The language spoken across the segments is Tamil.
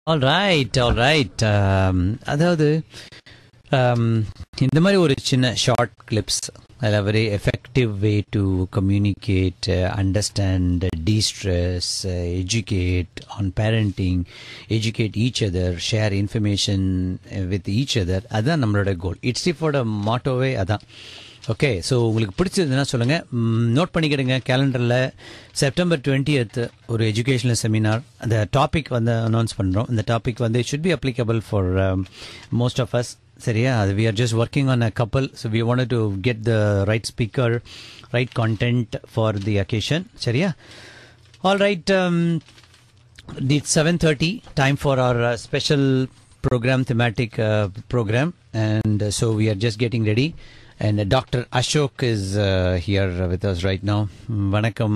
ஆல் ரைட் ஆல் ரைட் அதாவது um, இந்த மாதிரி ஒரு சின்ன ஷார்ட் கிளிப்ஸ் அதில் very effective way to communicate understand destress educate on parenting educate each other share information with each other அதுதான் நம்மளோட கோல் இட்ஸ் இஃபோட மாட்டோவே அதான் ஓகே ஸோ உங்களுக்கு பிடிச்சதுன்னா சொல்லுங்கள் நோட் பண்ணிக்கிடுங்க கேலண்டரில் செப்டம்பர் டுவெண்ட்டியத் ஒரு எஜுகேஷனல் செமினார் அந்த டாபிக் வந்து அனௌன்ஸ் பண்ணுறோம் இந்த டாபிக் வந்து should be applicable for most of us சரியா அது we are just working on a couple so we want to get the right speaker right content for the occasion சரியா all right it's 7.30 time for our uh, special program thematic uh, program and uh, so we are just getting ready and uh, dr ashok is uh, here with us right now Mm, vanakkam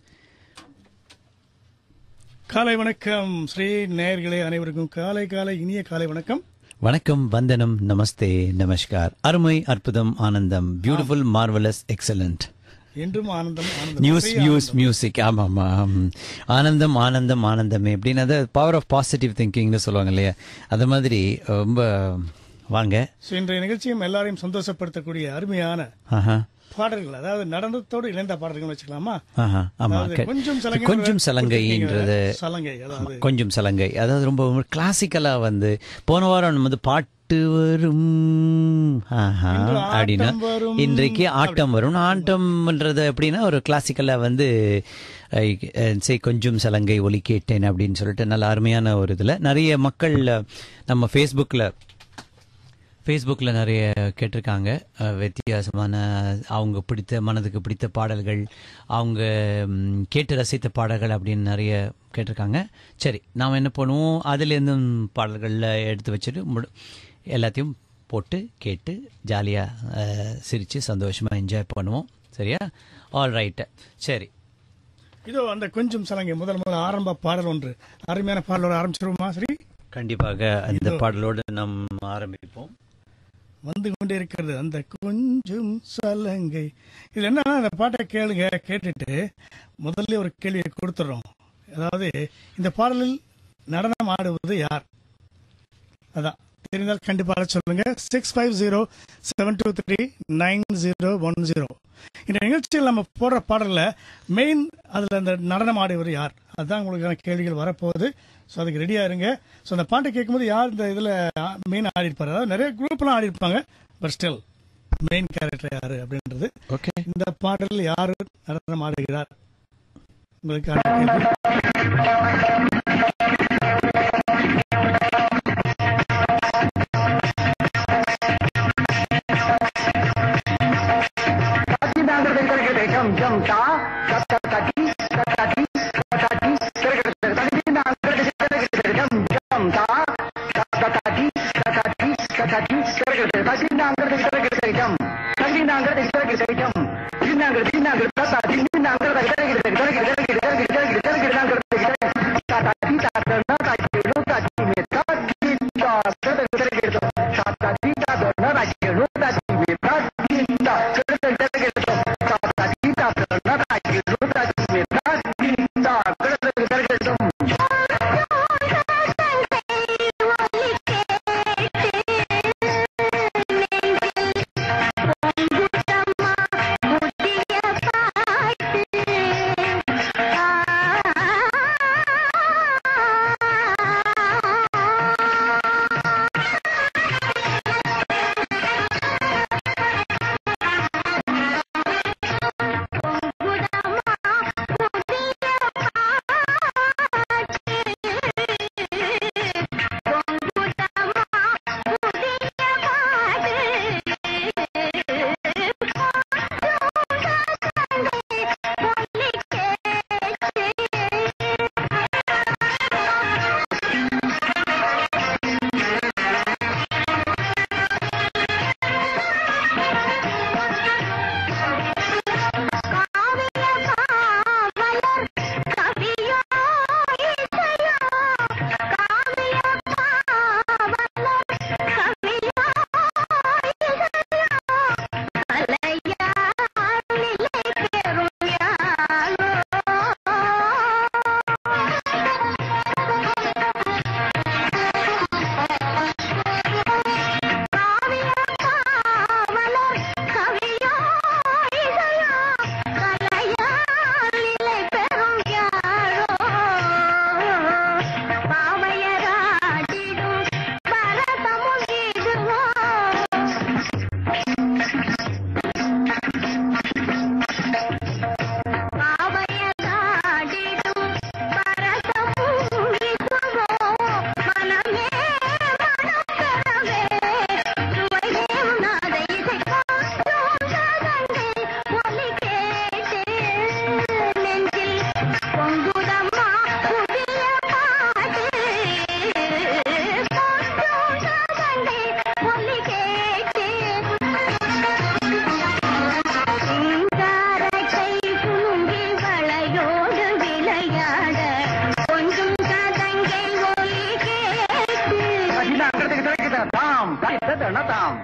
காலை வணக்கம் ஸ்ரீ நேயர்களே அனைவருக்கும் காலை காலை இனிய காலை வணக்கம் வணக்கம் வந்தனம் நமஸ்தே நமஸ்கார் அருமை அற்புதம் ஆனந்தம் பியூட்டிஃபுல் மார்வலஸ் எக்ஸலண்ட் என்றும் ஆனந்தம் ஆனந்தம் நியூஸ் நிறைய நியூஸ் ஆனந்தம். மியூசிக் ஆமாம் ஆமாம் ஆனந்தம் ஆனந்தம் ஆனந்தமே அப்படின்னு அது பவர் ஆஃப் பாசிட்டிவ் திங்கிங்னு சொல்லுவாங்க இல்லையா அது மாதிரி ரொம்ப வாங்க So, இன்றைய நிகழ்ச்சியும் எல்லாரையும் சந்தோஷப்படுத்தக்கூடிய அருமையான ஆஹா பாடல்கள் அதாவது நடனத்தோடு இணைந்த பாடல்கள் வச்சுக்கலாமா ஆஹா ஆமா அதாவது க- கொஞ்சம் சலங்கை கொஞ்சம் சலங்கைன்றது சலங்கை அதாவது கொஞ்சம் சலங்கை அதாவது ரொம்ப கிளாசிக்கலா வந்து போன வாரம் நம்ம வந்து பாட்டு வரும் ஆஹா, இன்று ஆட்டம் அப்படின்னா வரும். இன்றைக்கு ஆட்டம் வரும் ஆட்டம்ன்றது எப்படின்னா ஒரு கிளாசிக்கலா வந்து சே கொஞ்சம் சலங்கை ஒலி கேட்டேன் அப்படின்னு சொல்லிட்டு நல்ல அருமையான ஒரு இதுல நிறைய மக்கள் நம்ம ஃபேஸ்புக்கில் ஃபேஸ்புக்கில் நிறைய கேட்டிருக்காங்க அஹ், வித்தியாசமான அவங்க பிடித்த மனதுக்கு பிடித்த பாடல்கள் அவங்க ம், கேட்டு ரசித்த பாடல்கள் அப்படின்னு நிறைய கேட்டிருக்காங்க சரி நாம் என்ன பண்ணுவோம் அதுலேருந்தும் பாடல்களில் எடுத்து வச்சுட்டு முடி எல்லாத்தையும் போட்டு கேட்டு ஜாலியாக சிரித்து சந்தோஷமாக என்ஜாய் பண்ணுவோம் சரியா ஆல் ரைட்டு சரி இதோ அந்த கொஞ்சம் சலங்கை முதல் முதல் ஆரம்ப பாடல் ஒன்று அருமையான பாடலோட ஆரம்பிச்சிருவோமா ஸ்ரீ கண்டிப்பாக அந்த பாடலோடு நாம் ஆரம்பிப்போம் வந்து கொண்டே இருக்கிறது அந்த கொஞ்சம் சலங்கை இது என்னன்னா அந்த பாட்டை கேளுங்க கேட்டுட்டு முதல்ல ஒரு கேள்வியை கொடுத்துறோம் அதாவது இந்த பாடலில் நடனம் ஆடுவது யார் அதான் தெரிந்தால் கண்டிப்பாக சொல்லுங்க six five zero seven two three nine zero one zero இந்த நிகழ்ச்சியில் நம்ம போடுற பாடல்ல மெயின் அதில் அந்த நடனம் ஆடுவர் யார் அதுதான் உங்களுக்கான கேள்விகள் வரப்போகுது ஸோ அதுக்கு ரெடியா இருங்க ஸோ அந்த பாட்டை கேட்கும்போது யார் இந்த இதில் மெயின் ஆடி இருப்பாரு அதாவது நிறைய குரூப்லாம் ஆடி இருப்பாங்க பட் ஸ்டில் மெயின் கேரக்டர் யாரு அப்படின்றது ஓகே இந்த பாடலில் யார் நடனம் ஆடுகிறார் உங்களுக்கான கேள்வி ஜம் ஜம் தா தத்த தடி தடி தடி ஜம் ஜம் தா தத்த தடி தடி தடி தடினாங்கிறது ஜம் தடினாங்கிறது ஜம் தின்னாங்கிறது தின்னாங்கிறது தத்தா தின்னாங்கிறது தடி தாத்தனா தாக்கிடு தாக்கி மே தாக்கி தாத்தா தாத்தி தாத்தனா தாக்கிடு தாக்கி மே தாக்கி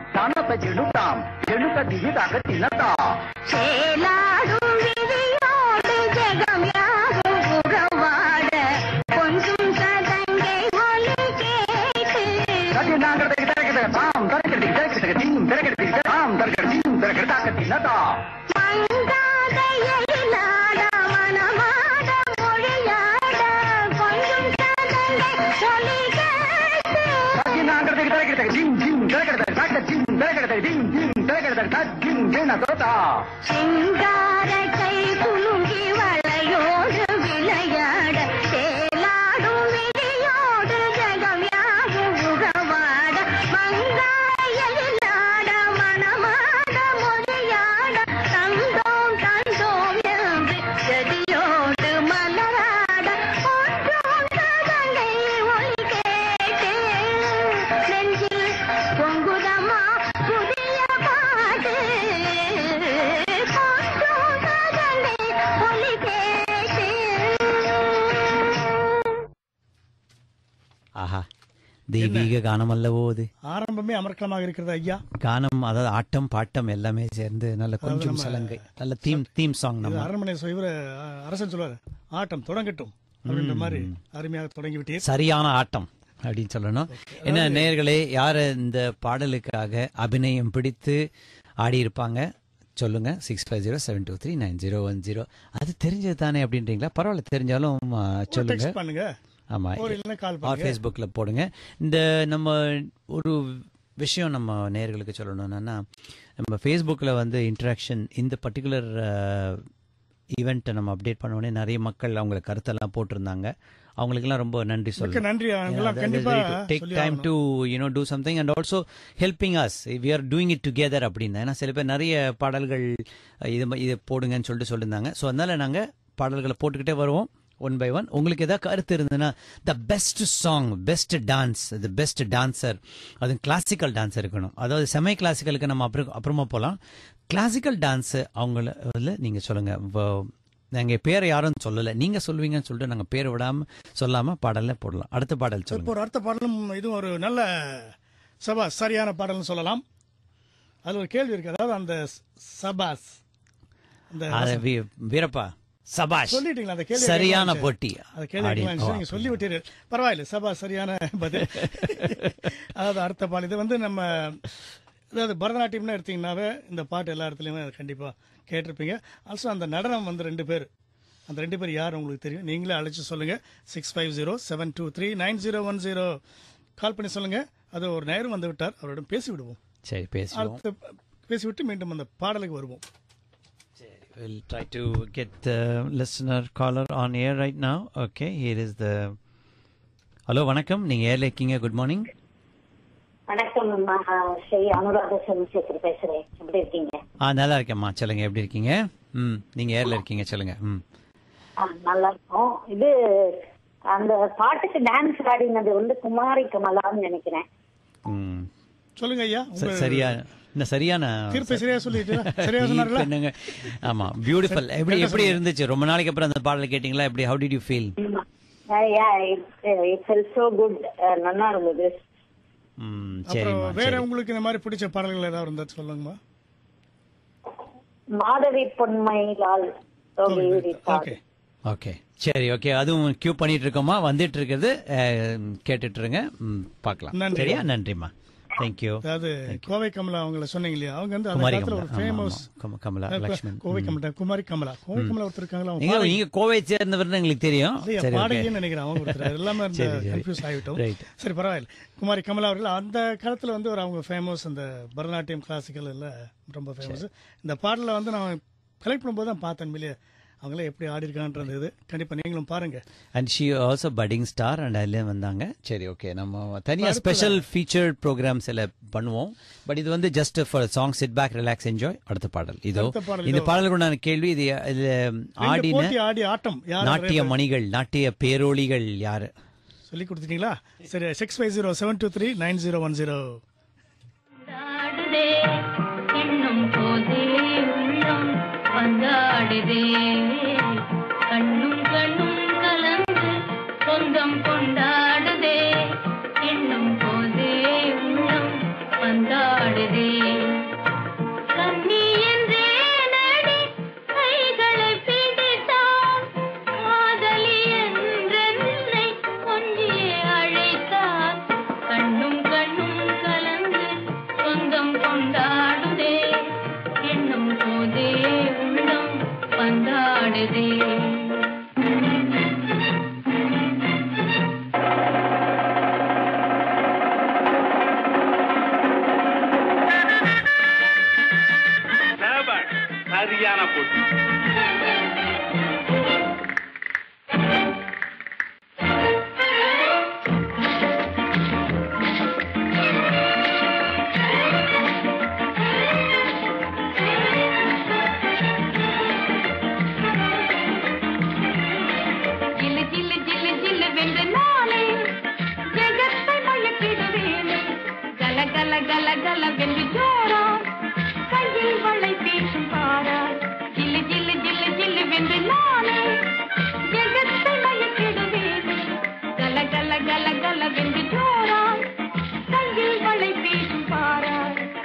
தானப்ப ஜெனுதாம் ஜெனுக திகிதாக தினதா சேலாடும் விதியோடு ஜெகம் யாவும் உறவாட கொஞ்சம் சதங்கை ஒலி கேட்டு கதி நாங்கறதுக்கு தரக்கிற தாம் தரக்கிறதுக்கு தரக்கிறதுக்கு தீம் தரக்கிறதுக்கு தாம் தரக்கிற தீம் தரக்கிறதாக தினதா மங்காத எழிலாட மனமாட மொழியாட கொஞ்சம் சதங்கை ஒலி கேட்டு கதி நாங்கறதுக்கு தரக்கிறதுக்கு தீம் தீம் தரக்கிறதுக்கு தாக்க தீம் தரக்கிறதுக்கு தீம் தீம் தரக்கிறதுக்கு தா தீம் தேன தோதா சிங்கார கை குலுங்கி வளையோடு விளையாட சேலாடும் விதியோடு ஜெகம் யாவும் உறவாட மங்காயலிலாட மணமாட மொழியாட தந்தோம் தந்தோம் என்று செடியோடு மலராட ஒன்றோம் சதங்கை ஒலி கேட்டு நெஞ்சில் பொங்குதமா புதிய பாட்டு கொஞ்சம் சதங்கை ஒலி கேட்டு ஆஹா தெய்வீக கானம் அல்லவோ அது ஆரம்பமே அமர்க்கலமாக இருக்கிறது ஐயா கானம் அதாவது ஆட்டம் பாட்டம் எல்லாமே சேர்ந்து நல்ல கொஞ்சம் சலங்கை நல்ல தீம் தீம் சாங் இது நம்ம அரண்மனை சொ- இவரு அஹ், அரசன் சொல்லுவாரு ஆட்டம் தொடங்கட்டும் அப்படின்ற மாதிரி அருமையாக தொடங்கி விட்டீர் சரியான ஆட்டம் அப்படின்னு சொல்லணும் என்ன நேயர்களே யார் இந்த பாடலுக்காக அபிநயம் பிடித்து ஆடி இருப்பாங்க சொல்லுங்க six five zero seven two three nine zero one zero அது தெரிஞ்சது தானே அப்படின்றீங்களா பரவாயில்ல தெரிஞ்சாலும் ஆ, சொல்லுங்க டெக்ஸ்ட் பண்ணுங்க ஆமா ஒரு இல்லைன்னா கால் ஆர் பண்ணுங்க ஃபேஸ்புக்கில் போடுங்க இந்த நம்ம ஒரு விஷயம் நம்ம நேயர்களுக்கு சொல்லணும் என்னன்னா நம்ம ஃபேஸ்புக்கில் வந்து இன்ட்ராக்ஷன் இந்த பர்டிகுலர் ஈவெண்ட்டை நம்ம அப்டேட் பண்ண உடனே நிறைய மக்கள் அவங்கள கருத்தெல்லாம் போட்டிருந்தாங்க அவங்களுக்கெல்லாம் ரொம்ப நன்றி மிக்க சொல்லணும் நன்றி அவங்கெல்லாம் கண்டிப்பா டேக் சொல்லி time to you know do something and also helping us we are doing it together அப்படின்னு ஏன்னா சில பேர் நிறைய பாடல்கள் அஹ், இது ம- இதை போடுங்கன்னு சொல்லிட்டு சொல்லியிருந்தாங்க ஸோ அதனால நாங்கள் பாடல்களை போட்டுக்கிட்டே வருவோம் ஒன் பை ஒன் உங்களுக்கு ஏதாவது கருத்து இருந்ததுன்னா the best song best dance the best dancer அது கிளாசிக்கல் டான்ஸ் இருக்கணும் அதாவது செமை கிளாசிக்கலுக்கு நம்ம அப்புறம் அப்புறமா போகலாம் கிளாசிக்கல் டான்ஸ் அவங்கள இதில் நீங்கள் சொல்லுங்கள் நாங்கள் பேரை யாரும் சொல்லலை நீங்கள் சொல்லுவீங்கன்னு சொல்லிட்டு நாங்கள் பேரை விடாமல் சொல்லாமல் பாடலில் போடலாம் அடுத்த பாடல் சொல்லுங்க இப்போ ஒரு அடுத்த பாடலும் இதுவும் ஒரு நல்ல சபா சரியான பாடல்னு சொல்லலாம் அது ஒரு கேள்வி இருக்கு அதாவது அந்த சபாஸ் அந்த அது வீ- வீரப்பா சபாஷ் சொல்லிட்டீங்களா அந்த கேள்வி சரியான கேட்கலாம் போட்டி அந்த கேள்வி ஆடி- கேட்கலாம் ஓ, நீங்க சொல்லி விட்டீர்கள் பரவாயில்ல சபா சரியான பதில் அதாவது அடுத்த பாடல் இது வந்து நம்ம அதாவது பரதநாட்டியம்னு எடுத்தீங்கன்னாவே இந்த பாட்டு எல்லா இடத்துலையுமே அது கண்டிப்பா கேட்டிருப்பீங்க ஆல்சோ அந்த நடனம் வந்து ரெண்டு பேர் அந்த ரெண்டு பேர் யார் உங்களுக்கு தெரியும் நீங்களே அழைச்சு சொல்லுங்க six five zero seven two three nine zero one zero call பண்ணி சொல்லுங்க அது ஒரு நேரம் வந்து விட்டார் அவரிடம் பேசி விடுவோம் சரி பேசுவோம் அடுத்து பேசிவிட்டு மீண்டும் அந்த பாடலுக்கு வருவோம் We'll try to get the listener caller on air right now. Okay, here is the. Hello வணக்கம் நீங்க ஏர்ல இருக்கீங்க குட் மார்னிங் வணக்கம் அம்மா ஸ்ரீ அனுராதா சந்திரசேகர் பேசுறேன் எப்படி இருக்கீங்க ஆ நல்லா இருக்கேம்மா சொல்லுங்க எப்படி இருக்கீங்க ம் நீங்க ஏர்ல இருக்கீங்க சொல்லுங்க ம் ஆ, நல்லா இருக்கும் இது அந்த பாட்டுக்கு டான்ஸ் ஆடினது வந்து குமாரி கமலான்னு நினைக்கிறேன் ம் சொல்லுங்க ஐயா ச- உங்க சரியா என்ன சரியான தீர்ப்பை சரியா சொல்லிட்டீங்களா சரியா தீர்ப்பு சொன்னார்களா என்னங்க ஆமா பியூட்டிஃபுல் எப்படி எப்படி இருந்துச்சு ரொம்ப நாளைக்கு அப்புறம் அந்த பாடல் கேட்டீங்களா எப்படி how did you feel it felt so good நல்லா இருந்தது ம் அப்புறம் சரிம்மா வேற சரி உங்களுக்கு இந்த மாதிரி பிடிச்ச பாடல்கள் ஏதாவது இருந்தா சொல்லுங்கம்மா மாதவி பொன்மையிலால் ரோகிணி ஓகே ஓகே சரி ஓகே அதுவும் கியூ பண்ணிட்டு இருக்கோமா வந்துட்டு இருக்கிறது அஹ், கேட்டுட்டு இருங்க ம், பார்க்கலாம் நன்றி. சரியா நன்றிம்மா தேங்க்யூ அதாவது கோவை கமலா அவங்கள சொன்னீங்க இல்லையா அவங்க வந்து அந்த குமாரி காலத்துல கமலா ஒரு ஆமா, ஃபேமஸ் ஆமா. கம- கமலா லக்ஷ்மன் கோவை கமலா குமாரி கமலா கோவை கமலா ஒருத்தர் இருக்காங்களா அவங்க நீங்க பாடகி- நீங்க கோவை சேர்ந்தவர்னு எங்களுக்கு தெரியும் இல்லையா, சரி ஓகே பாடகின்னு நினைக்கிறேன் அவங்க ஒருத்தர் எல்லாமே அந்த சரி, சரி. கன்ஃபியூஸ் ஆகிட்டோம் Right. சரி பரவாயில்ல குமாரி கமலா அவர்கள் அந்த காலத்துல வந்து ஒரு அவங்க ஃபேமஸ் அந்த பரதநாட்டியம் கிளாசிக்கல் எல்லாம் ரொம்ப ஃபேமஸ் இந்த பாடல வந்து நான் கலெக்ட் பண்ணும்போது தான் பார்த்தேன் மில்லிய அவங்களே எப்படி ஆடி இருக்கான்றது இது கண்டிப்பா நீங்களும் பாருங்க and she also budding star and அதுல வந்தாங்க சரி ஓகே நம்ம தனியா ஸ்பெஷல் ஃபீச்சர் ப்ரோக்ராம்ஸ் எல்லாம் பண்ணுவோம் பட் இது வந்து just for song sit back relax enjoy அடுத்த பாடல் இதோ அடுத்த பாடல் இந்த இதோ. பாடலுக்கு உண்டான கேள்வி இது இதுல ரெண்டு ஆடின போட்டி ஆடி ஆட்டம் யார் நாட்டிய மணிகள் நாட்டிய பேரோளிகள் யாரு சொல்லி கொடுத்துட்டீங்களா சரி six five zero seven two three nine zero one zero கொண்டாடுதே எண்ணும் போதே உள்ளம் வந்தாடுதே கண்ணும் கண்ணும் கலந்து சொந்தம் கொண்டாடுதே எண்ணும் போதே உள்ளம் வந்தாடுதே கல கல கல வென்று ஜோரா கையில் வளை பேசும் பாரா ஜில்லு ஜில்லு ஜில்லு ஜில்லு வென்று நானே ஜெகத்தை மயக்கிடுவேனே கல கல கல கல வென்று ஜோரா கையில் வளை பேசும் பாரா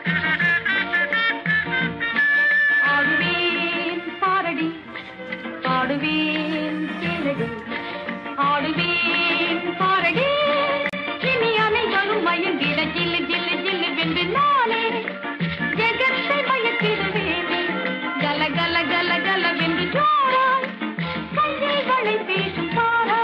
ஆடுவேன் பாரடி பாடுவேன் கேளடி ஆடுவேன் பாரடி இனி அனைவரும் மயங்கிட ஜில்லு ஜில்லு ஜில்லு வென்று நானே ஜெகத்தை மயக்கிடுவேனே கல கல கல கல வென்று ஜோரா கையில் வளை பேசும் பாரா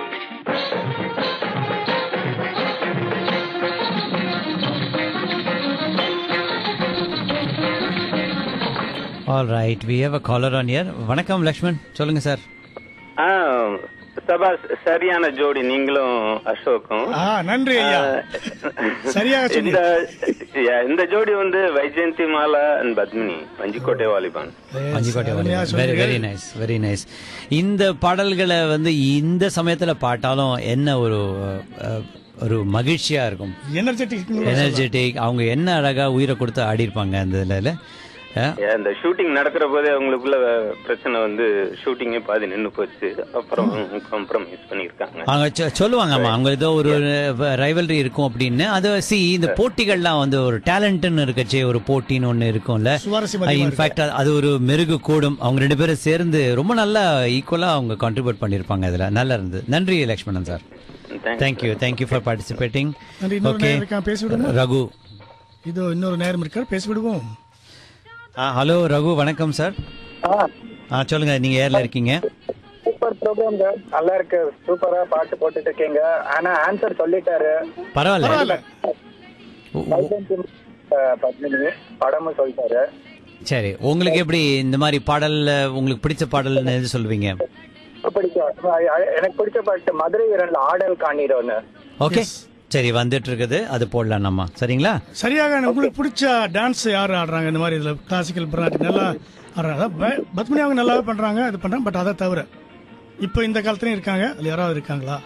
all right we have a caller on air வணக்கம் லக்ஷ்மண் சொல்லுங்க சார் ஆ சபா சரியான ஜோடி நீங்களும் அசோக்கும் ஆ நன்றி ஐயா சரியாக இந்த சொன்னீங்க yeah, இந்த ஜோடி வந்து வைஜெயந்தி மாலா அண்ட் பத்மினி வஞ்சிக்கோட்டை வாலிபான் மஞ்சிக்கோட்டை அருமையா வெரி சொன்னீங்க. வெரி நைஸ் வெரி நைஸ் இந்த பாடல்களை வந்து இந்த சமயத்துல பாட்டாலும் என்ன ஒரு அஹ், ஒரு மகிழ்ச்சியா இருக்கும் எனர்ஜெட்டிக் எனர்ஜெட்டிக் அவங்க என்ன அழகா உயிரை கொடுத்து ஆடி இருப்பாங்க அந்த இதுல அஹ், Yeah, இந்த ஷூட்டிங் நடக்கிற போதே அவங்களுக்குள்ள பிரச்சனை வந்து ஷூட்டிங்கே பாதி நின்னு போச்சு அப்புறம் காம்ப்ரமைஸ் பண்ணிருக்காங்க அவங்க சொ- சொல்லுவாங்கம்மா அவங்க ஏதோ ஒரு ரைவல்ரி இருக்கும் அப்படின்னு அது சி இந்த போட்டிகள்லாம் வந்து ஒரு டேலண்ட்னு இருக்கச்சே ஒரு போட்டின்னு ஒண்ணு இருக்கும்ல சுவாரஸ்யம் அதிகமா இன்ஃபேக்ட் அது ஒரு மெருகு கூடும் அவங்க ரெண்டு பேரும் சேர்ந்து ரொம்ப நல்லா ஈக்குவலா அவங்க கான்ட்ரிபியூட் பண்ணிருப்பாங்க அதுல நல்லா இருந்தது நன்றி Lakshmanan sir Thanks. Thank you thank you for participating நன்றி இன்னொரு ஓகே நேரம் இருக்கான் பேசி விடுங்க ரகு இதோ இன்னொரு நேரம் இருக்கார் பேசி விடுவோம் ஹலோ ரகு வணக்கம் சார் ஆ சொல்லுங்க நீங்க ஏர்ல இருக்கீங்க சூப்பர் ப்ரோக்ராம் சார் நல்லா இருக்கு சூப்பரா பாட்டு போட்டுட்டு இருக்கீங்க ஆனா ஆன்சர் சொல்லிட்டாரு பரவாயில்ல பரவாயில்ல வைஜெயந்தி, அஹ், பத்மினி படமும் சொல்லிட்டாரு சரி உங்களுக்கு எப்படி இந்த மாதிரி பாடல் உங்களுக்கு பிடிச்ச பாடல்னு எது சொல்லுவீங்க பிடிக்கும் அஹ், அஹ், எனக்கு பிடிச்ச பாட்டு மதுரை வீரன்ல ஆடல் காணிரோன்னு ஓகே சரி வந்துட்டு இருக்குது அது போடலாம் நம்ம சரிங்களா சரியாக உங்களுக்கு பிடிச்ச டான்ஸ் யார் ஆடுறாங்க இந்த மாதிரி இதுல கிளாசிக்கல் பரநாட்டி நல்லா ஆடுறாங்க அதான் ப- பத்மினி அவங்க நல்லாவே பண்றாங்க அது பண்றாங்க பட் அதை தவிர இப்போ இந்த காலத்துலயும் இருக்காங்க அதுல யாராவது இருக்காங்களா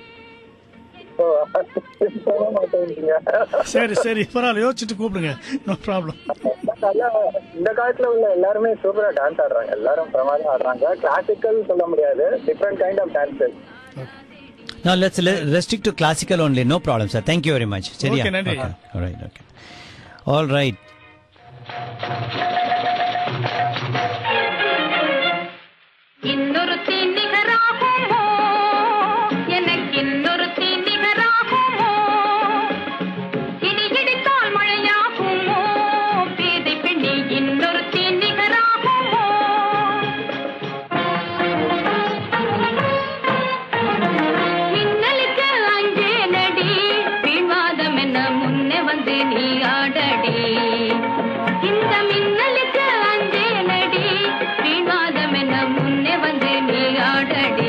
ஓ, சொல்ல மாட்டேங்கிறீங்க. சரி சரி பரவாயில்ல யோசிச்சுட்டு கூப்பிடுங்க நோ ப்ராப்ளம் நல்லா இந்த காலத்துல உள்ள எல்லாருமே சூப்பரா டான்ஸ் ஆடுறாங்க எல்லாரும் பிரமாதம் ஆடுறாங்க கிளாசிக்கல் சொல்ல முடியாது different kind of dances No, let's le- restrict to classical only. No problem, sir. Thank you very much. சரியா? Okay, நன்றி. Okay. All right, okay. All right. இன்னொரு நிகராகுமோ எனக்கு இன்னொரு நிகராகுமோ இனி இடித்தால் மழையாகுமோ பேதை பெண்ணே இன்னொரு நிகராகுமோ மின்னலுக்கு அஞ்சே நடி விவாதம் என்ன முன்னே வந்து நீ ஆடடி இந்த மின்னலுக்கு அஞ்சே நடி விவாதம் என்ன முன்னே வந்து நீ ஆடடி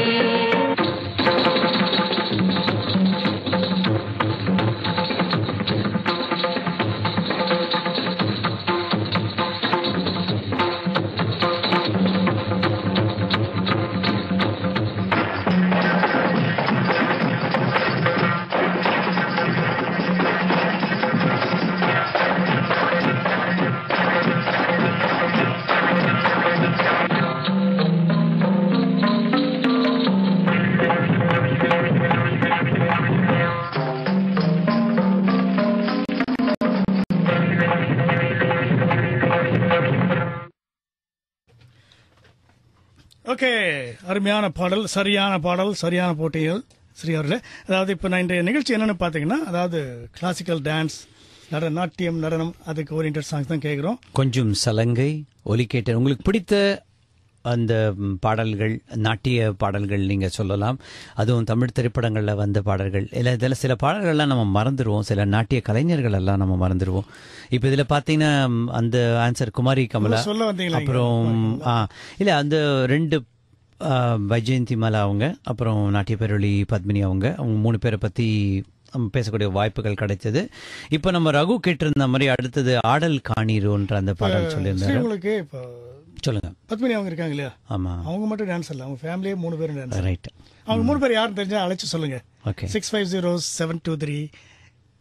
ஓகே அருமையான பாடல் சரியான பாடல் சரியான போட்டிகள் ஸ்ரீ அவர்களே அதாவது இப்போ நான் இன்றைய நிகழ்ச்சி என்னன்னு பார்த்தீங்கன்னா அதாவது கிளாசிக்கல் டான்ஸ் நட நாட்டியம் நடனம் அதுக்கு ஓரியன்ட் சாங்ஸ் தான் கேட்குறோம் கொஞ்சம் சலங்கை ஒலிக்கேட்டர் உங்களுக்கு பிடித்த அந்த ம், பாடல்கள் நாட்டிய பாடல்கள் நீங்க சொல்லலாம் அதுவும் தமிழ் திரைப்படங்கள்ல வந்த பாடல்கள் இல்ல இதுல சில பாடல்கள்லாம் நம்ம மறந்துடுவோம் சில நாட்டிய கலைஞர்கள் எல்லாம் நம்ம மறந்துடுவோம் இப்போ இதுல பாத்தீங்கன்னா ம், அந்த ஆன்சர் குமாரி கமலா சொல்ல வந்தீங்களா இங்க? அப்புறம் ஆ இல்ல அந்த ரெண்டு ஆ, வைஜெயந்தி மாலா அவங்க அப்புறம் நாட்டிய பேரொளி பத்மினி அவங்க அவங்க மூணு பேரை பத்தி நம்ம பேசக்கூடிய வாய்ப்புகள் கிடைச்சது இப்போ நம்ம ரகு கேட்டிருந்த மாதிரி அடுத்தது ஆடல் காணீரோன்ற அந்த பாடல் ஸ்ரீ சொல்லியிருந்தாரு உங்களுக்கு இப்போ சொல்லுங்க பத்மினி அவங்க இருக்காங்க இல்லையா ஆமா அவங்க மட்டும் டான்ஸ் இல்லை அவங்க ஃபேமிலியே மூணு பேரும் டான்ஸ் ரைட் அவங்க மூணு பேர் யாரும் தெரிஞ்சா அழைச்சு சொல்லுங்க okay six five zero seven two three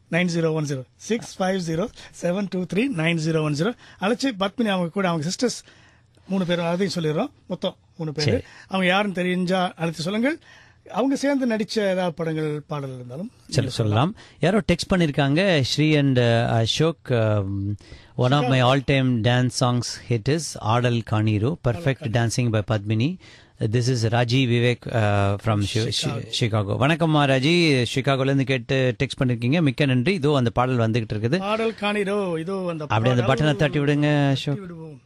nine zero one zero six five zero seven two three nine zero one zero அழைச்சி பத்மினி அவங்க கூட அவங்க சிஸ்டர்ஸ் மூணு பேரும் அதையும் சொல்லிடுறோம் மொத்தம் மூணு பேர் சரி. அவங்க யாருன்னு தெரிஞ்சா அழைத்து சொல்லுங்கள் அவங்க சேர்ந்து நடிச்ச ஏதாவது படங்கள் பாடல் இருந்தாலும் சரி சொல்லலாம் யாரோ டெக்ஸ்ட் பண்ணிருக்காங்க Sri and Ashok one of my all time dance songs hit is ஆடல் காணீரு perfect dancing by Padmini this is Raji Vivek from Chicago வணக்கம்மா ராஜி சிகாகோல இருந்து கேட்டு டெக்ஸ்ட் பண்ணிருக்கீங்க மிக்க நன்றி இதோ அந்த பாடல் வந்துகிட்டு இருக்குது பாடல் காணிரோ இதோ அந்த அப்படியே அந்த பாடல் பட்டனை தட்டி விடுங்க தட்டி அசோக் விடுவோம்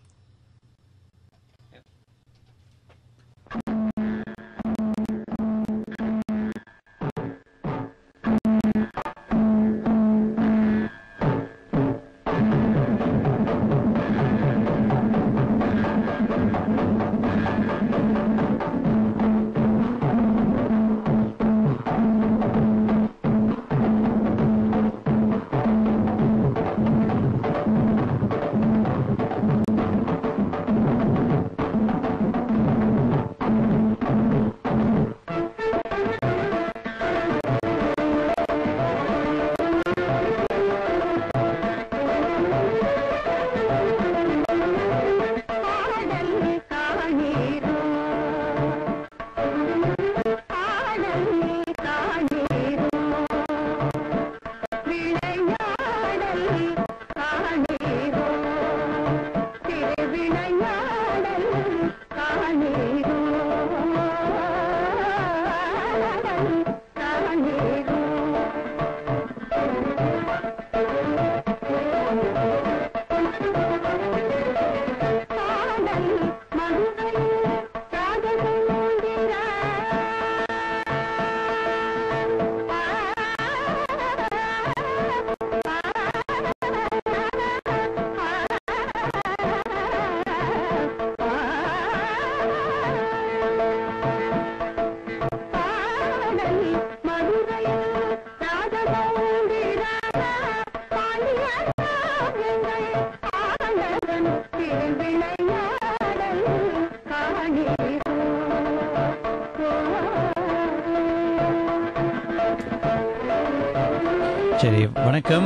சரி வணக்கம்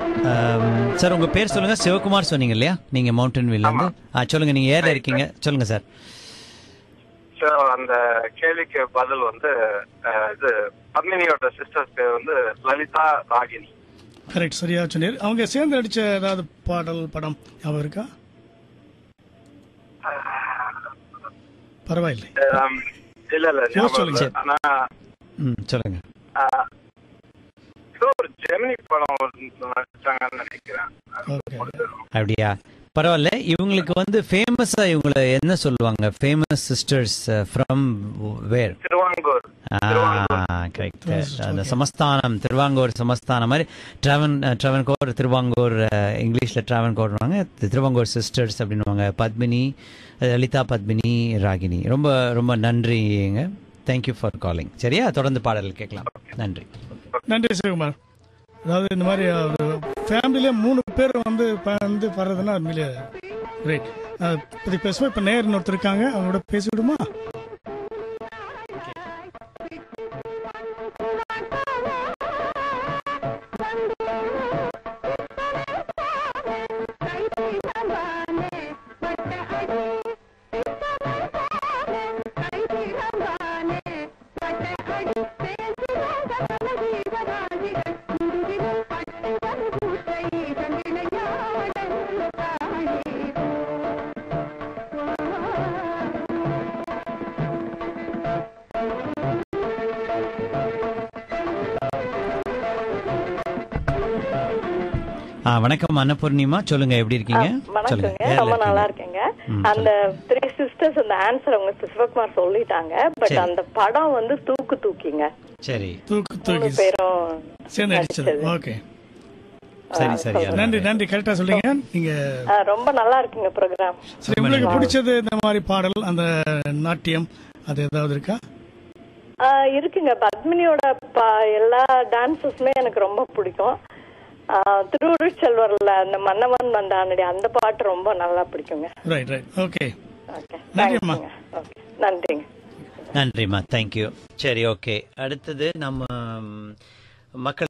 சார் உங்க பேர் சொல்லுங்க சிவகுமார் சொன்னீங்க இல்லையா நீங்க மவுண்டன் வில்ல இருந்து ஆ, சொல்லுங்க நீங்க ஏர்ல இருக்கீங்க சொல்லுங்க சார் ஸோ அந்த கேள்விக்கு பதில் வந்து அஹ், இது பத்மினியோட சிஸ்டர்ஸ் பேர் வந்து லலிதா ராகினி கரெக்ட் சரியா சொன்னீர் அவங்க சேர்ந்து நடிச்ச ஏதாவது பாடல் படம் ஞாபகம் இருக்கா பரவாயில்லை அஹ், இல்ல இல்ல யோசிச்சு ஞாபகம் சொல்லுங்க. இல்ல. ஆனா ம் சொல்லுங்க அஹ், ஏதோ ஒரு ஜெமினி படம் நடிச்சாங்கன்னு நினைக்கிறேன் ஓகே அப்படியா பரவாயில்ல இவங்களுக்கு வந்து ஃபேமஸா இவங்கள என்ன சொல்லுவாங்க famous sisters from where Thiruvankur correct அந்த சமஸ்தானம் திருவாங்கூர் சமஸ்தானம் மாதிரி ட்ராவன் ட்ராவன்கோர் திருவாங்கூர் அஹ், இங்கிலீஷ்ல ட்ராவன்கோர்வாங்க திருவாங்கூர் சிஸ்டர்ஸ் அப்படின்னுவாங்க பத்மினி அஹ், லலிதா பத்மினி ராகினி ரொம்ப ரொம்ப நன்றிங்க தேங்க்யூ ஃபார் காலிங் சரியா தொடர்ந்து பாடல் கேட்கலாம் நன்றி நன்றி சிவகுமார் அதாவது இந்த மாதிரி ஒரு ஃபேமிலியிலே மூணு பேர் வந்து ப- வந்து வர்றதுன்னா உண்மையிலே கிரேட் இப்போதைக்கு பேசுவோம் இப்போ நேர் ஒருத்தர் இருக்காங்க அவங்களோட பேசி விடுமா ஆ வணக்கம் அன்னபூர்ணிமா சொல்லுங்க எப்படி இருக்கீங்க வணக்கங்க ஏர்ல ரொம்ப நல்லா இருக்கீங்க. இருக்கேங்க ம், அந்த த்ரீ சிஸ்டர்ஸ் அந்த ஆன்சர் அவங்க சிவகுமார் சொல்லிட்டாங்க பட் சரி. அந்த படம் வந்து தூக்கு தூக்கிங்க சரி தூக்கு மூணு தூக்கி பேரும் சேர்ந்து அடிச்சது நடிச்சது. ஓகே சரி சரி நன்றி நன்றி கரெக்டா சொல்றீங்க நீங்க ஆ, ரொம்ப நல்லா இருக்குங்க ப்ரோக்ராம் சரி உங்களுக்கு பிடிச்சது இந்த மாதிரி பாடல் அந்த நாட்டியம் அது ஏதாவது இருக்கா இருக்குங்க பத்மினியோட ப- எல்லா டான்சஸுமே எனக்கு ரொம்ப பிடிக்கும் ஆ, திருவுருள் செல்வர்ல அந்த மன்னவன் வந்தானடி அந்த பாட்டு ரொம்ப நல்லா பிடிக்குங்க ரைட் ரைட் ஓகே ஓகே நன்றிம்மா. ஓகே நன்றிங்க நன்றிம்மா தேங்க்யூ சரி ஓகே அடுத்தது நம்ம ம், மக்களே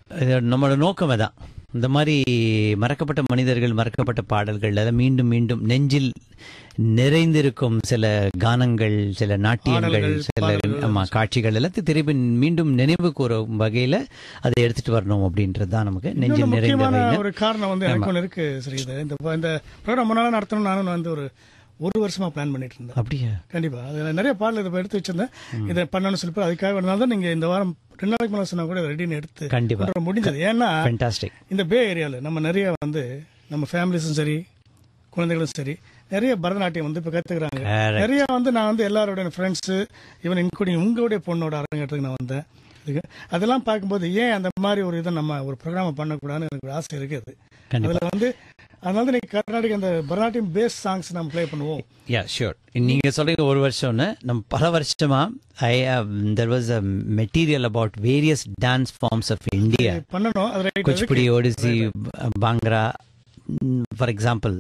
இது நம்மளோட நோக்கம் அதான் இந்த மாதிரி மறக்கப்பட்ட மனிதர்கள் மறக்கப்பட்ட பாடல்கள் அதெல்லாம் மீண்டும் மீண்டும் நெஞ்சில் நிறைந்திருக்கும் சில கானங்கள் சில நாட்டியங்கள் பாடல்கள், சில பாடல்கள். ஆமா காட்சிகள் எல்லாத்தையும் திருப்பி மீண்டும் நினைவு கூறும் வகையில அதை எடுத்துட்டு வரணும் அப்படின்றது தான் நமக்கு இன்னொரு நெஞ்சில் முக்கியமான நிறைந்த ஒரு காரணம் வந்து எனக்கு ஒன்று இருக்கு சரி இது இந்த இந்த ப்ரோக்ராம் முன்னால நடத்தணும் நானும் வந்து ஒரு ஒரு வருஷமா பிளான் பண்ணிட்டு இருந்தேன் அப்படியா கண்டிப்பா அதுல நிறைய பாடல் இதை எடுத்து வச்சிருந்தேன் இதை பண்ணணும்னு சொல்லி அதுக்காக வேணாலும் தான் நீங்க இந்த வாரம் ரெண்டு நாளைக்கு மேலே சொன்னா கூட ரெடின்னு எடுத்து கண்டிப்பா. கொண்டு வர முடிஞ்சது ஏன்னா ஃபென்டாஸ்டிக் இந்த பே ஏரியாவில் நம்ம நிறைய வந்து நம்ம ஃபேமிலிஸும் சரி குழந்தைகளும் சரி நிறைய பரதநாட்டியம் வந்து இப்போ கத்துக்கிறாங்க Correct. நிறைய வந்து நான் வந்து எல்லாரோட ஃப்ரெண்ட்ஸ் ஈவன் இன்க்ளூடிங் உங்களுடைய பொண்ணோட அரங்கத்துக்கு நான் வந்தேன் இதுக்கு அதெல்லாம் பார்க்கும்போது ஏன் அந்த மாதிரி ஒரு இதை நம்ம ஒரு ப்ரோக்ராம் பண்ணக்கூடாதுன்னு எனக்கு ஒரு ஆசை இருக்குது கண்டிப்பா. அதுல வந்து அதனால தான் நீங்க கர்நாடக அந்த பரதநாட்டியம் பேஸ் சாங்ஸ் நம்ம ப்ளே பண்ணுவோம் யா ஷியோர் நீங்க சொல்றீங்க ஒரு வருஷம்னு நம்ம பல வருஷமா I there was a material about various dance forms of India பண்ணணும் அது right குச்சிப்புடி இருக்கு. ஒடிசி பாங்க்ரா ஃபார் எக்ஸாம்பிள்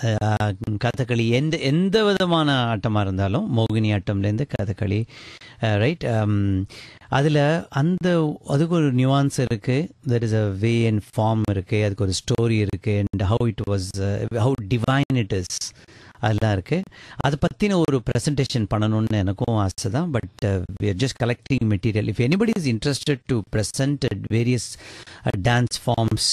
கதகளி எந்த எந்த விதமான ஆட்டமாக இருந்தாலும் மோகினி ஆட்டம்லேருந்து கதகளி ரைட் அதில் அந்த அதுக்கு ஒரு நியூவான்ஸ் இருக்குது there is a way and form இருக்குது அதுக்கு ஒரு ஸ்டோரி இருக்குது and how it was how divine it is அதெல்லாம் இருக்குது அதை பற்றின ஒரு ப்ரெசன்டேஷன் பண்ணணும்னு எனக்கும் ஆசை தான் but we are just collecting material if anybody is interested to present various dance forms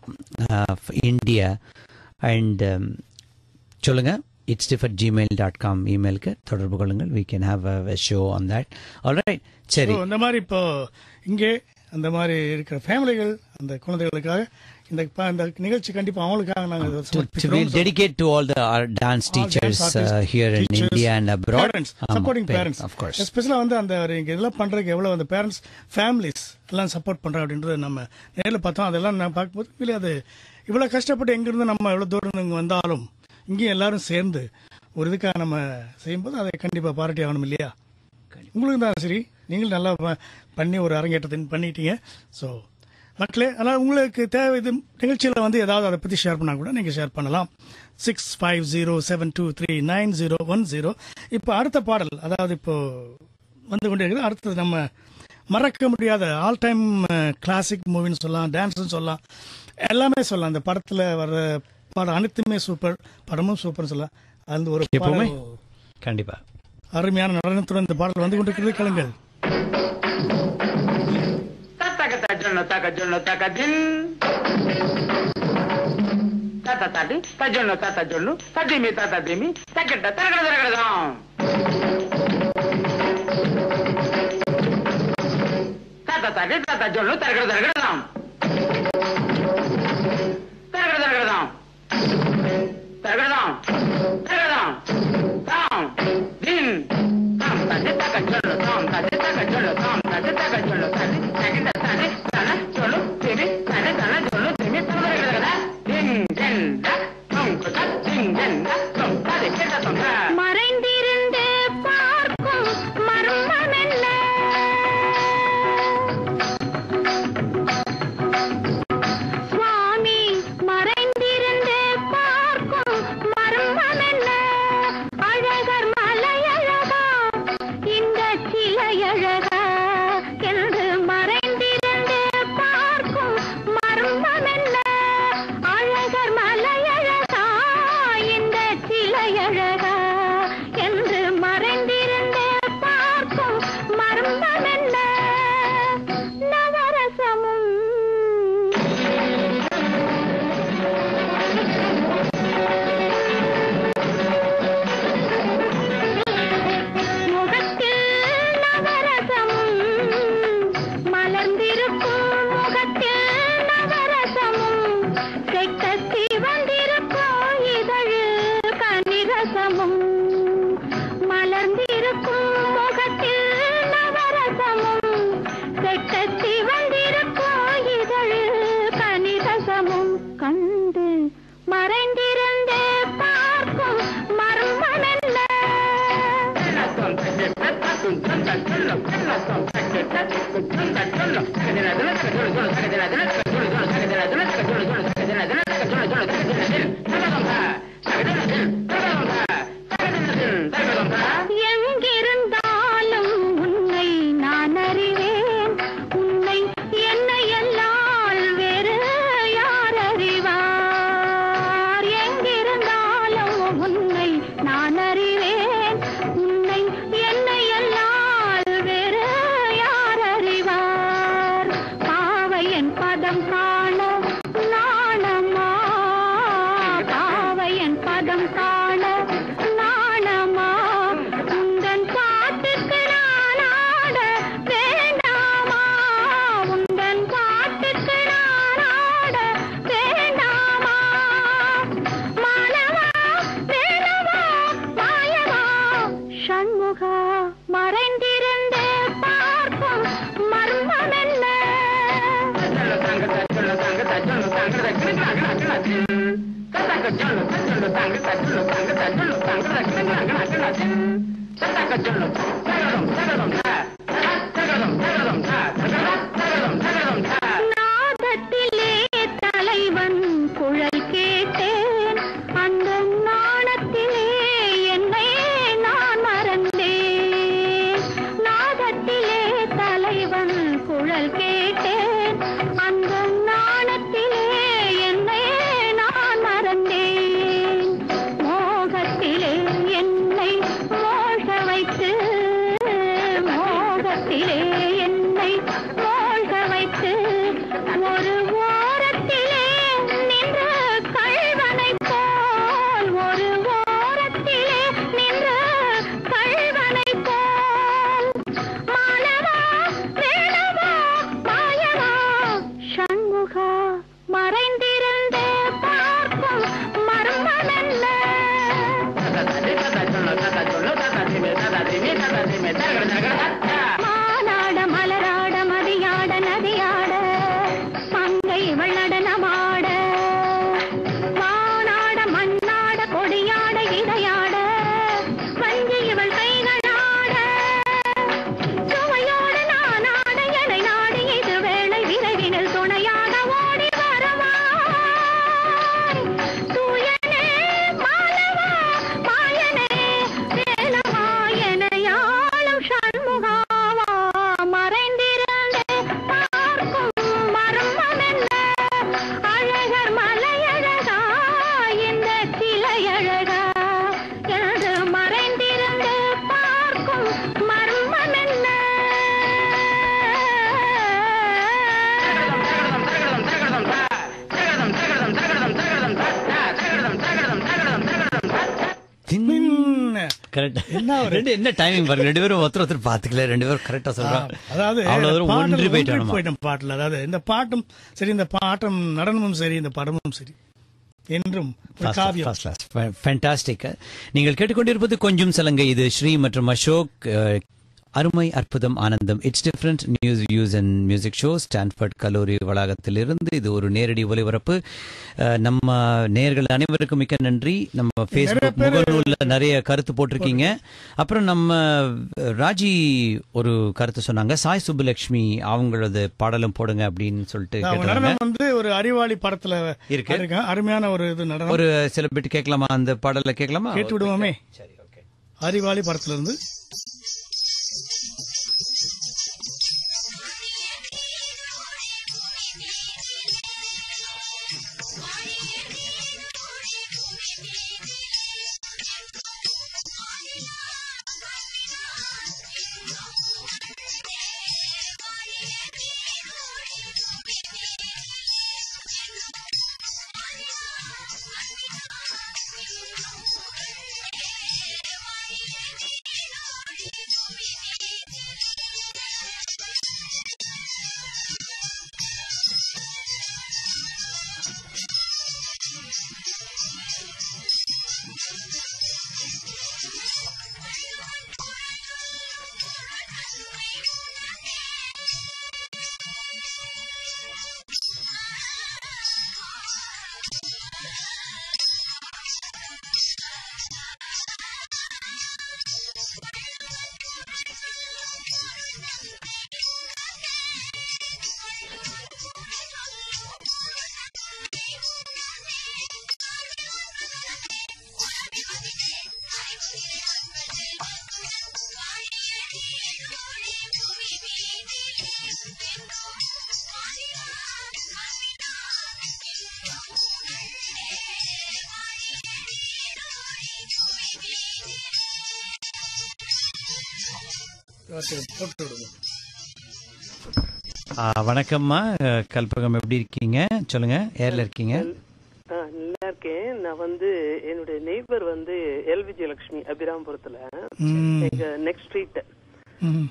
India and சொல்லுங்க it's differ Gmail dot com இமெயிலுக்கு தொடர்பு கொள்ளுங்கள் we can have a show on that alright சரி So, இந்த மாதிரி இப்போ இங்கே அந்த மாதிரி இருக்கிற ஃபேமிலிகள் அந்த குழந்தைகளுக்காக இந்த ப- இந்த நிகழ்ச்சி கண்டிப்பா அவங்களுக்காக நாங்க இதை to, to சமர்ப்பிக்கிறோம். will dedicate to all the our dance All teachers dance artists, uh, here in teachers, India and abroad. parents, ஆமா, supporting parents, parents. of course. Especially வந்து அந்த ஒரு இங்க இதெல்லாம் பண்றதுக்கு எவ்வளவு அந்த பேரண்ட்ஸ் ஃபேமிலிஸ் எல்லாம் சப்போர்ட் பண்றோம் அப்படின்றத நம்ம நேர்ல பார்த்தோம் அதெல்லாம் நான் பார்க்கும்போது இல்லை அது இவ்வளவு கஷ்டப்பட்டு எங்கிருந்து நம்ம எவ்வளவு தூரம் இருந்து இங்க வந்தாலும் இங்கேயும் எல்லாரும் சேர்ந்து ஒரு இதுக்காக நம்ம செய்யும்போது அதை கண்டிப்பா பாராட்டி ஆகணும் இல்லையா உங்களுக்கு தான் சரி நீங்களும் நல்லா ப- பண்ணி ஒரு அரங்கேற்றத்தை பண்ணிட்டீங்க ஸோ மக்களே அதனால் உங்களுக்கு தேவை இது நிகழ்ச்சியில் வந்து ஏதாவது அதை பற்றி ஷேர் பண்ணால் கூட நீங்கள் ஷேர் பண்ணலாம் six five zero seven two three nine zero one zero இப்போ அடுத்த பாடல் அதாவது இப்போ வந்து கொண்டே இருக்குது அடுத்தது நம்ம மறக்க முடியாத ஆல் டைம் கிளாசிக் மூவின்னு சொல்லலாம் டான்ஸ்னு சொல்லலாம் எல்லாமே சொல்லலாம் அந்த படத்தில் வர்ற பாடம் அனைத்துமே சூப்பர் படமும் சூப்பர்னு சொல்லலாம் அந்த ஒரு எப்பவுமே பாடல் கண்டிப்பா அருமையான நடனத்துடன் இந்த பாடல் வந்து கொண்டிருக்கிறது கேளுங்கள் தத்தக தஜொன்ன தக ஜொன்ன தக தின் தத்த தடி தஜொன்ன தத்த ஜொன்னு தடிமி தத்த திமி தக்கெட்ட தரகட தரகடதாம் தத்த தடி தத்த ஜொன்னு தரகட தரகடதாம் தரகட தரகடதாம் தரகடதாம் தரகடதாம் தாம் தின் தாம் தடி தக ஜொன்னு தாம் தடி தக ஜொன்னு தாம் தடி தக ஜொன்னு தடி தகிட தடி தன ஜொன்னு திமி தடி தன ஜொன்னு திமி தரகடகடா தின் தின் ட தொம் குத தின் தின் ட தொம் தடி கிட்ட தொம் ட மறைந்திருந்து பார்க்கும் மர்மம் என்ன சுவாமி மறைந்திருந்து பார்க்கும் மர்மம் என்ன அழகர் மலையழகா இந்த சிலையழகா என்று மறைந்திருந்து பார்க்கும் மர்மம் என்ன அழகர் மலையழகா இந்த சிலையழகா என்று மறைந்திருந்து பார்க்கும் மர்மம் என்ன நவரசமும் முகத்தில் நவரசமும் மலர்ந்திருக்கும் முகத்தில் நவரசமும் செக்கத்தி வந்திருக்கும் இதழில் கனிரசமும் மலர்ந்திருக்கும் முகத்தில் நவரசமும் செக்கத்தி வந்திருக்கும் இதழில் கனிரசமும் கண்டு மறைந்திருந்து பார்க்கும் மர்மம் என்ன தொம் தகிட தத்தும் தொம் தஜொன்னு கண்ண தொம் தகிட தத்தும் தொம் தஜொன்னு தகதின தின தகஜொன்னு ஜொன்னு தகதின தின தகஜொன்னு ஜொன்னு தகதின தின தகஜொன்னு ஜொன்னு தகதின தின தகஜொன்னு ஜொன்னு தகதின தின் தகதம் த தகதின தின் தகதம் த தகதின தின் தகதம் த எங்கிருந்தாலும் உன்னை நான் அறிவேன் உன்னை என்னை எல்லால் பதம் காண நாணமா பாவையன் பதம் காண நாணமா உந்தன் பாட்டுக்கு நான் ஆட வேண்டாமா உந்தன் பாட்டுக்கு நான் ஆட வேண்டாமா மாலவா வேலவா மாயவா சண்முகா மறைந்திருந்தே பார்க்கும் மர்மம் என்ன நாதத்திலே தலைவன் குழல் கேட்டேன் அந்த நாணத்திலே என்னை நான் மறந்தேன் நாதத்திலே தலைவன் குழல் கேட்டேன் அந்த நாணத்திலே என்னை நான் மறந்தேன் மோகத்திலே என்னை மோக வைத்து மோகத்திலே என்னை மோக வைத்து ஒரு ஓரத்திலே நின்ற கள்வனைப் போல் ஒரு ஓரத்திலே நின்ற கள்வனைப் போல் மாலவா வேலவா மாயவா சண்முகா மறைந்திருந்தே பார்க்கும் மர்மம் என்ன மானாட மலராட மதியாட நதியாட மங்கை வள்ளடனமாட வானாட மண்ணாட கொடியாட இடையாட வஞ்சி இவள் கைகளாட சுவையோட நானாட எனை நாடி இது வேளை விரைவினில் துணையாக ஓடி வரவா தூயனே மாலவா மாயனே வேலவா எனையாளும் சண்முகாவா மறைந்திருந்தே பார்க்கும் மர்மம் என்ன அழகர் மலையழகா இந்த சிலையழகா என்று மறைந்திருந்து பார்க்கும் மர்மம் என்ன கரெக்ட் என்ன ஒரு- ரெண்டு என்ன டைமிங் பாருங்க ரெண்டு பேரும் ஒருத்தர் ஒருத்தர் பாத்துக்கல ரெண்டு பேரும் கரெக்டா சொல்றாங்க அதாவது அவ்வளவு தூரம் பாடல் ஒன்றி போயிட்டு ஒன்றி வேணுமா? போயிட்டோம் பாட்டுல அதாவது இந்த பாட்டும் சரி இந்த பாட்டம் நடனமும் சரி இந்த படமும் சரி என்றும் ஒரு காவியம் ஃபேண்டாஸ்டிக் நீங்கள் கேட்டுக்கொண்டிருப்பது கொஞ்சம் சலங்கை இது ஸ்ரீ மற்றும் அசோக் அஹ், அருமை அற்புதம் ஆனந்தம் it's different news views and music show Stanford கல்லூரி வளாகத்திலிருந்து இது ஒரு நேரடி ஒலிபரப்பு அஹ், நம்ம நேயர்கள் அனைவருக்கும் மிக்க நன்றி நம்ம ஃபேஸ்புக் முகநூல்ல நிறைய கருத்து போட்டிருக்கீங்க அப்புறம் நம்ம அஹ், ராஜி ஒரு கருத்து சொன்னாங்க சாய் சுப்புலட்சுமி அவங்களது பாடலும் போடுங்க அப்படின்னு சொல்லிட்டு அவங்க கேட்டாங்க நடனம் வந்து ஒரு அறிவாளி படத்துல இருக்கு. இருக்கேன் அருமையான ஒரு இது நடனம் ஒரு சில பிட் கேட்கலாமா அந்த பாடலை கேட்கலாமா கேட்டு விடுவோமே அறிவாளி படத்துல இருந்து போட்டு விடுங்க வணக்கம்மா அஹ், கல்பகம் எப்படி இருக்கீங்க சொல்லுங்க ஏர்ல இருக்கீங்க ஆ, நல்லா இருக்கேன் நான் வந்து என்னுடைய நெய்பர் வந்து எல் விஜயலட்சுமி அபிராமபுரத்துல ம். எங்க நெக்ஸ்ட் ஸ்ட்ரீட் ம்.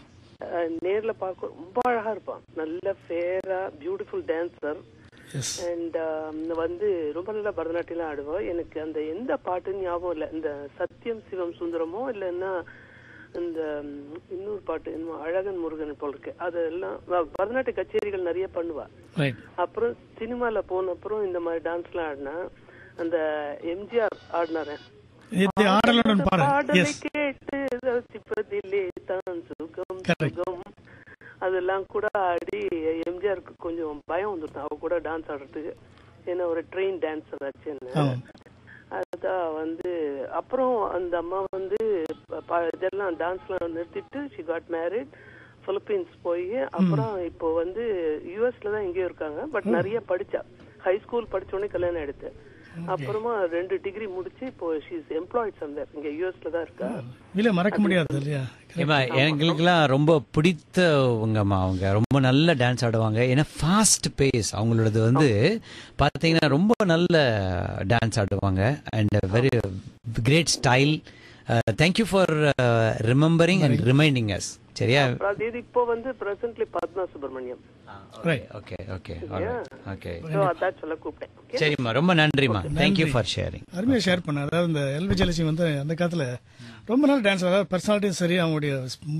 நேர்ல பார்க்க ரொம்ப அழகா இருப்பான் நல்ல ஃபேரா பியூட்டிஃபுல் டான்சர் எஸ் அண்ட் வந்து ரொம்ப நல்லா பரதநாட்டியம் ஆடுவா எனக்கு அந்த எந்த பாட்டுன்னு ஞாபகம் இல்லை இந்த சத்யம் சிவம் சுந்தரமோ இல்லைன்னா இந்த ம், இன்னொரு பாட்டு என்னமோ அழகன் முருகன் போல் இருக்கு அதெல்லாம் வ- பரதநாட்டிய கச்சேரிகள் நிறைய பண்ணுவா ரைட் அப்புறம் சினிமால போன அப்புறம் இந்த மாதிரி டான்ஸ்லாம் ஆடினா அந்த எம்ஜிஆர் ஆடினாரு இது ஆடலுடன் பாடல் பாடலை எஸ் கேட்டு ரசிப்பதிலே தான் சுகம் Correct. சுகம் அதெல்லாம் கூட ஆடி எம்ஜிஆருக்கு கொஞ்சம் பயம் வந்துருக்கும் அவ கூட டான்ஸ் ஆடுறதுக்கு ஏன்னா ஒரு ட்ரெயின் டான்ஸர் ஆச்சுன்னு ஆமாம் அதுதான் வந்து அப்புறம் அந்த அம்மா வந்து ப- ப- இதெல்லாம் டான்ஸ்லாம் நிறுத்திட்டு ஷி காட் மேரிட் பிலிப்பீன்ஸ் போய் அப்புறம் இப்போ வந்து யூஎஸ்ல தான் எங்கேயோ இருக்காங்க பட் நிறைய படிச்சா ஹை ஸ்கூல் படிச்ச உடனே கல்யாணம் எடுத்து அப்புறமா ரெண்டு டிகிரி முடிச்சு இப்போ ஷி இஸ் எம்ப்ளாய்ட் சம்வேர் இங்க யூஎஸ்ல தான் இருக்கா இல்ல மறக்க முடியாது இல்லையா ஏமா எங்களுக்கெல்லாம் ரொம்ப பிடித்தவங்கம்மா அவங்க ரொம்ப நல்ல டான்ஸ் ஆடுவாங்க ஏன்னா ஃபாஸ்ட் பேஸ் அவங்களோடது வந்து பார்த்தீங்கன்னா ரொம்ப நல்ல டான்ஸ் ஆடுவாங்க and very great style thank you for remembering and reminding us சரியா அப்புறம் அது இது இப்போ வந்து presently Padma Subramaniam right okay okay okay so அதான் சொல்ல கூப்பிட்டேன் Okay? சரிம்மா ரொம்ப நன்றிம்மா தேங்க்யூ ஃபார் ஷேரிங் அருமையாக ஷேர் பண்ண அதாவது இந்த எல்வி ஜெலசி வந்து அந்த காலத்துல ரொம்ப நாள் டான்ஸ் அதாவது பர்சனாலிட்டியும் சரி அவங்களுடைய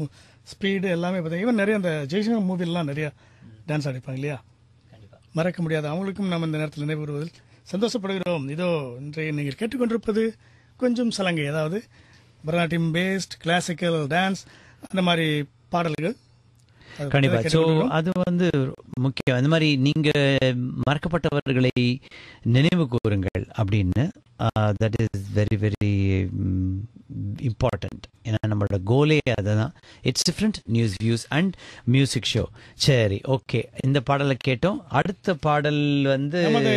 ஸ்பீடு எல்லாமே பார்த்தீங்கன்னா ஈவன் நிறைய அந்த ஜெய்சங்கர் மூவிலாம் நிறைய டான்ஸ் ஆடிப்பாங்க இல்லையா மறக்க முடியாது அவங்களுக்கும் நாம் இந்த நேரத்தில் நினைவு வருவதில் சந்தோஷப்படுகிறோம் இதோ இன்றைய நீங்கள் கேட்டுக்கொண்டிருப்பது கொஞ்சம் சலங்கை அதாவது பரதநாட்டியம் பேஸ்ட் கிளாசிக்கல் டான்ஸ் அந்த மாதிரி பாடல்கள் அது கண்டிப்பா ஸோ கேட்டுக்கொண்டிருக்கிறோம். அது வந்து முக்கியம் அந்த மாதிரி நீங்க மறக்கப்பட்டவர்களை நினைவு கூறுங்கள் அப்படின்னு that is very very important ஏன்னா நம்மளோட கோலே அதுதான் it's different news views and music show சரி ஓகே இந்த பாடலை கேட்டோம் அடுத்த பாடல் வந்து நமது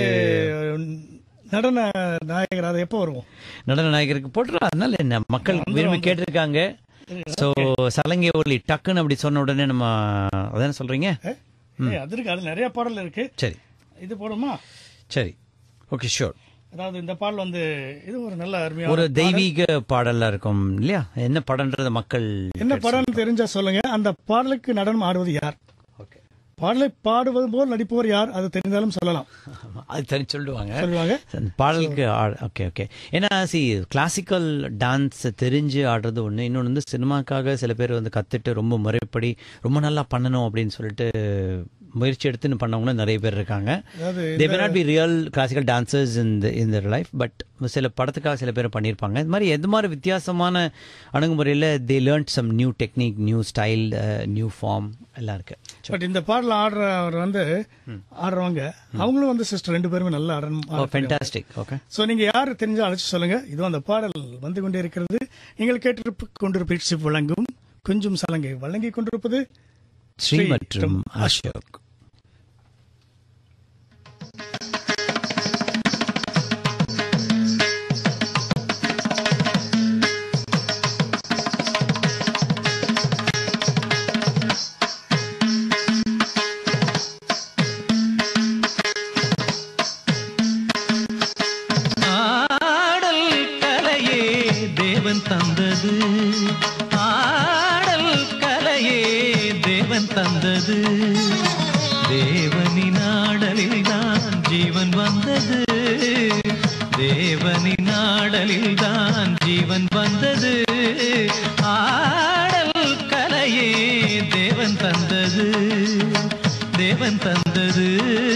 நடன நாயகர் அது எப்போ வருவோம் நடன நாயகருக்கு போட்டுரும் அதனால என்ன மக்கள் விரும்பி கேட்டிருக்காங்க ஸோ சலங்கை ஒலி டக்குன்னு அப்படி சொன்ன உடனே நம்ம அதானே சொல்றீங்க ஏய், அது இருக்கு அது நிறைய பாடல் இருக்கு சரி இது போடுமா சரி ஓகே ஷூர் அதாவது இந்த பாடல் வந்து இது ஒரு நல்ல அருமையான ஒரு பாடல். தெய்வீக பாடலா இருக்கும் இல்லையா என்ன படம்ன்றத மக்கள் என்ன படம் தெரிஞ்சா சொல்லுங்க அந்த பாடலுக்கு நடனம் ஆடுவது யார் ஓகே பாடலை பாடுவது போல் நடிப்பவர் யார் அது தெரிந்தாலும் சொல்லலாம் அது தனி சொல்லுவாங்க சொல்லுவாங்க அந்த பாடலுக்கு ஓகே ஓகே ஏன்னா சி கிளாசிக்கல் டான்ஸ் தெரிஞ்சு ஆடுறது ஒன்று இன்னொன்று வந்து சினிமாக்காக சில பேர் வந்து கத்துட்டு ரொம்ப முறைப்படி ரொம்ப நல்லா பண்ணணும் அப்படின்னு சொல்லிட்டு முயற்சி எடுத்துன்னு பண்ணவங்களும் நிறைய பேர் இருக்காங்க அதாவது they may not be real classical dancers in in their life but சில படத்துக்காக சில பேர் பண்ணியிருப்பாங்க இது மாதிரி எது மாதிரி வித்தியாசமான அணுகுமுறையில் they learn some new technique new style new form எல்லாம் இருக்கு பட் இந்த பாடல் ஆடுறவர் வந்து ஆடுறவங்க அவங்களும் வந்து சிஸ்டர் ரெண்டு பேருமே நல்லா ஆடணும் ஃபென்டாஸ்டிக் ஓகே சோ நீங்க யார் தெரிஞ்சா அழைச்சு சொல்லுங்க இதுவும் அந்த பாடல் வந்து கொண்டே இருக்கிறது நீங்கள் கேட்டிருப்பு கொண்டிருப்பீச்சு வழங்கும் கொஞ்சம் சலங்கை வழங்கி கொண்டிருப்பது ஸ்ரீ மற்றும் அசோக் ஆடல் கலையே தேவன் தந்தது ஆடல் கலையே தேவன் தந்தது தேவனின் ஆடலில் தான் ஜீவன் வந்தது தேவனின் ஆடலில் தான் ஜீவன் வந்தது ஆடல் கலையே தேவன் தந்தது தேவன் தந்தது